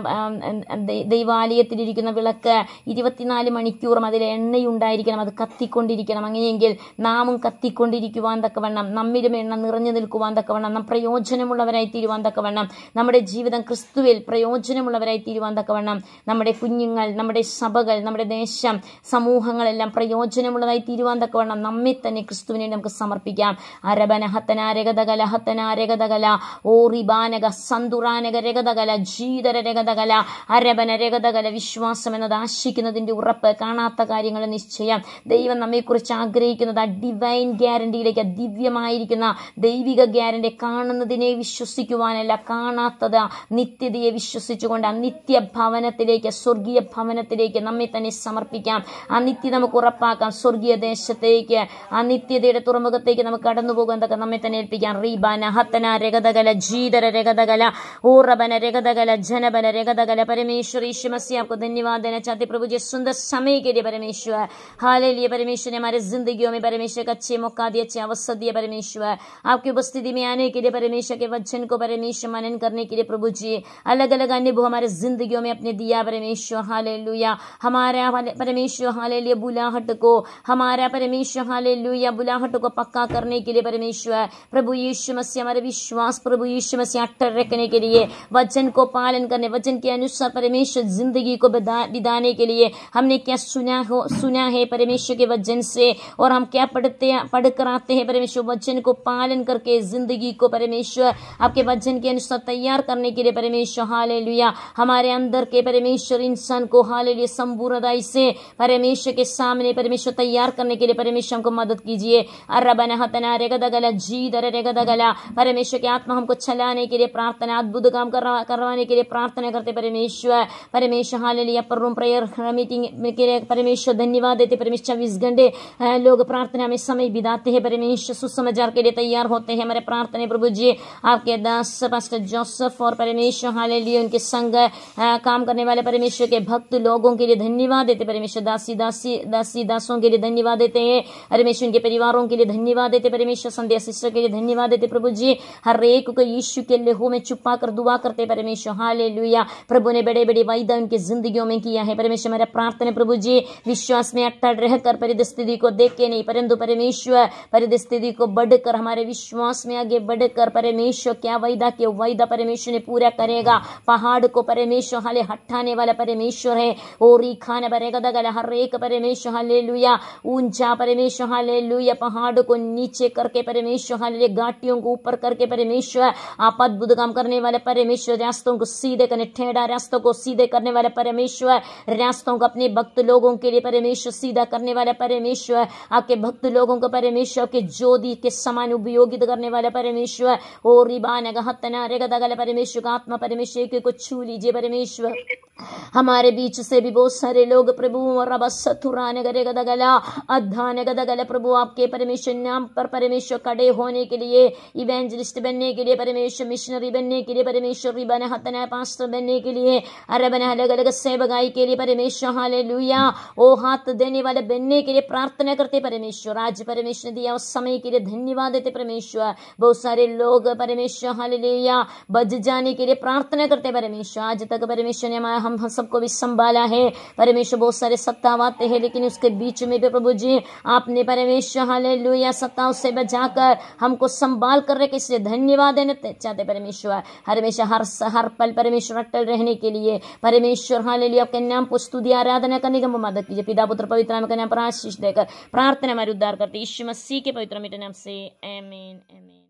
ദൈവാലയത്തിലിരിക്കുന്ന വിളക്ക് ഇരുപത്തിനാല് മണിക്കൂറും അതിൽ എണ്ണയുണ്ടായിരിക്കണം അത് കത്തിക്കൊണ്ടിരിക്കണം അങ്ങനെയെങ്കിൽ നാമും കത്തിക്കൊണ്ടിരിക്കുവാൻ തക്കവണ്ണം നമ്മിലും എണ്ണ നിറഞ്ഞു നിൽക്കുവാൻ തക്കവണ്ണം നാം പ്രയോജനമുള്ളവരായി തീരുവാൻ തക്കവണ്ണം നമ്മുടെ ജീവിതം ക്രിസ്തുവിൽ പ്രയോജനമുള്ളവരായി തീരുവാൻ തക്കവണ്ണം നമ്മുടെ കുഞ്ഞുങ്ങൾ നമ്മുടെ സഭകൾ നമ്മുടെ ദേശം സമൂഹങ്ങളെല്ലാം പ്രയോജനമുള്ളതായി തീരുവാൻ തക്കവണ്ണം നമ്മെ തന്നെ ക്രിസ്തുവിനെ നമുക്ക് സമർപ്പിക്കാം അരബന ഹത്തന രഗതകല ഹത്തന രഗതകല ഓറിബാനക സന്തുറാനക രഗതകല ജീതര രഗതകല അരബന രഗതകല വിശ്വാസം എന്നത് ആശിക്കുന്നതിന്റെ ഉറപ്പ് കാണാത്ത കാര്യങ്ങൾ നിശ്ചയം ദൈവം നമ്മെക്കുറിച്ച് ആഗ്രഹിക്കുന്നത് ആ ഡിവൈൻ ഗ്യാരണ്ടിയിലേക്ക് ആ ദിവ്യമായിരിക്കുന്ന ദൈവിക ഗ്യാരണ്ടി കാണുന്നതിനെ വിശ്വസിക്കുവാനല്ല കാണാത്തത് നിത്യതയെ വിശ്വസിച്ചുകൊണ്ട് ആ നിത്യ ഭവനത്തിലേക്ക് സ്വർഗീയ ഭവനത്തിലേക്ക് നമ്മെ തന്നെ സമർപ്പിക്കാം ആ നിത്യ നമുക്ക് ഉറപ്പാക്കാം സ്വർഗീയ ദേശത്തേക്ക് ആ നിത്യതയുടെ തുറമുഖത്തേക്ക് നമുക്ക് കടന്നു പോകാൻ തക്ക നമ്മെ തന്നെ ഏൽപ്പിക്കാം റീബാന ഹത്തന രഗതകല ജീതര രഗതകല ഊറബന രഗതകല जनबल रेगदगल परमेश्वर यीशु मसीह आपको धन्यवाद देना चाहते प्रभु जी सुंदर समय के लिए परमेश्वर हालेलुया परमेश्वर ने हमारे जिंदगियों में परमेश्वर का अच्छे मौका दिए अच्छे अवसर दिए परमेश्वर आपकी उपस्थिति में आने के लिए परमेश्वर के वचन को परमेश्वर मनन करने के लिए प्रभु जी अलग अलग अनुभव हमारे जिंदगियों में अपने दिया परमेश्वर हालेलुया हमारा परमेश्वर हालेलुया बुलाहट को हमारा परमेश्वर हालेलुया बुलाहट को पक्का करने के लिए परमेश्वर प्रभु यीशु मसीह हमारे विश्वास प्रभु यीशु मसीह अट्टर रखने के लिए वचन को पालन करने वचन के अनुसार परमेश्वर जिंदगी को बिदा- बिताने के लिए हमने क्या सुना हो सुना है परमेश्वर के वचन से और हम क्या पढ़ते हैं पढ़ कर आते हैं परमेश्वर वचन को पालन करके जिंदगी को परमेश्वर आपके वचन के अनुसार तैयार करने के लिए परमेश्वर हालेलुया हमारे अंदर के परमेश्वर इंसान को हालेलुया संपूर्णताई से परमेश्वर के सामने परमेश्वर तैयार करने के लिए परमेश्वर हमको मदद कीजिए अरबन हतना रेगदगला जीदर रेगदगला परमेश्वर के आत्मा हमको चलाने के लिए प्रार्थना अद्भुत काम करवा करवाने के लिए प्रार्थना करते परमेश्वर परमेश्वर हालेलुया पर रूम प्रेयर मीटिंग के लिए परमेश्वर धन्यवाद देते परमेश्वर चौबीस घंटे अ, लोग प्रार्थना में समय बिताते हैं परमेश्वर सुसमाचार के लिए तैयार होते हैं हमारे प्रार्थना प्रभु जी आपके दास पास्टर जोसेफ और परमेश्वर हालेलुया उनके संग अ, काम करने वाले परमेश्वर के भक्त लोगों के लिए धन्यवाद देते परमेश्वर दासी दासी दासी दासों के लिए धन्यवाद देते हैं परमेश्वर उनके परिवारों के लिए धन्यवाद देते परमेश्वर संध्या सिस्टर के लिए धन्यवाद देते प्रभु जी हर एक को यीशु के लहू में छुपा कर दुआ करते परमेश्वर हालेलुया प्रभु ने बड़े बड़े वायदा उनकी जिंदगियों में किया है परमेश्वर मेरा प्रार्थना प्रभु जी विश्वास में अटल रहकर परिस्थिति को देख के नहीं परंतु परमेश्वर परिस्थिति को बढ़कर हमारे विश्वास में आगे बढ़कर परमेश्वर क्या वायदा किया वायदा परमेश्वर ने पूरा करेगा पहाड़ को परमेश्वर हाले हटाने वाला परमेश्वर है और खाने भरेगा दगल हर एक परमेश्वर हालेलुया ऊंचा परमेश्वर हालेलुया पहाड़ को नीचे करके परमेश्वर हाले घाटियों को ऊपर करके परमेश्वर आप अद्भुत काम करने वाले परमेश्वर रास्तों को सीधे करने ठेड़ा रास्तों को सीधे करने वाले परमेश्वर रास्तों को अपने भक्त लोगों के लिए परमेश्वर परमेश्वर सीधा करने वाला परमेश्वर आपके भक्त लोगों को परमेश्वर आपके ज्योति के समान उपयोगित करने वाला परमेश्वर ओ रिबान गहतना रेगदगल परमेश्वर का आत्मा परमेश्वर के को छू लीजिए परमेश्वर हमारे बीच से भी बहुत सारे लोग प्रभु रब सथुरान गदगला अधान गदगल प्रभु आपके परमेश्वर नाम पर परमेश्वर खड़े होने के लिए इवेंजलिस्ट बनने के लिए परमेश्वर मिशनरी बनने के लिए परमेश्वर रिबन हतना पास्टर बनने के लिए अरबन अलग अलग सेवगाई के लिए परमेश्वर हाले ओ हाथ देने वाले बनने के लिए प्रार्थना करते परमेश्वर आज परमेश्वर ने दिया उस समय के लिए धन्यवाद देते परमेश्वर बहुत सारे लोग परमेश्वर हाले बज जाने के लिए प्रार्थना करते परमेश्वर आज तक परमेश्वर ने हमारा हम हम सबको भी संभाला है परमेश्वर बहुत सारे सत्ताव आते हैं लेकिन उसके बीच में भी प्रभु जी आपने परमेश्वर हाले सत्ताओं से बचाकर हमको संभाल कर रखे इसलिए धन्यवाद देना चाहते परमेश्वर हमेशा हर हर पल परमेश्वर अटल रहने के लिए परमेश्वर हाले आपके नाम को स्तुति आराधना करने का मदद कीजिए पिता पुत्र पवित्र नाम का नाम पर आशीष देकर प्रार्थना हमारे उद्धार करते ईश्व मसीह के पवित्र मिटे नाम से आमीन आमीन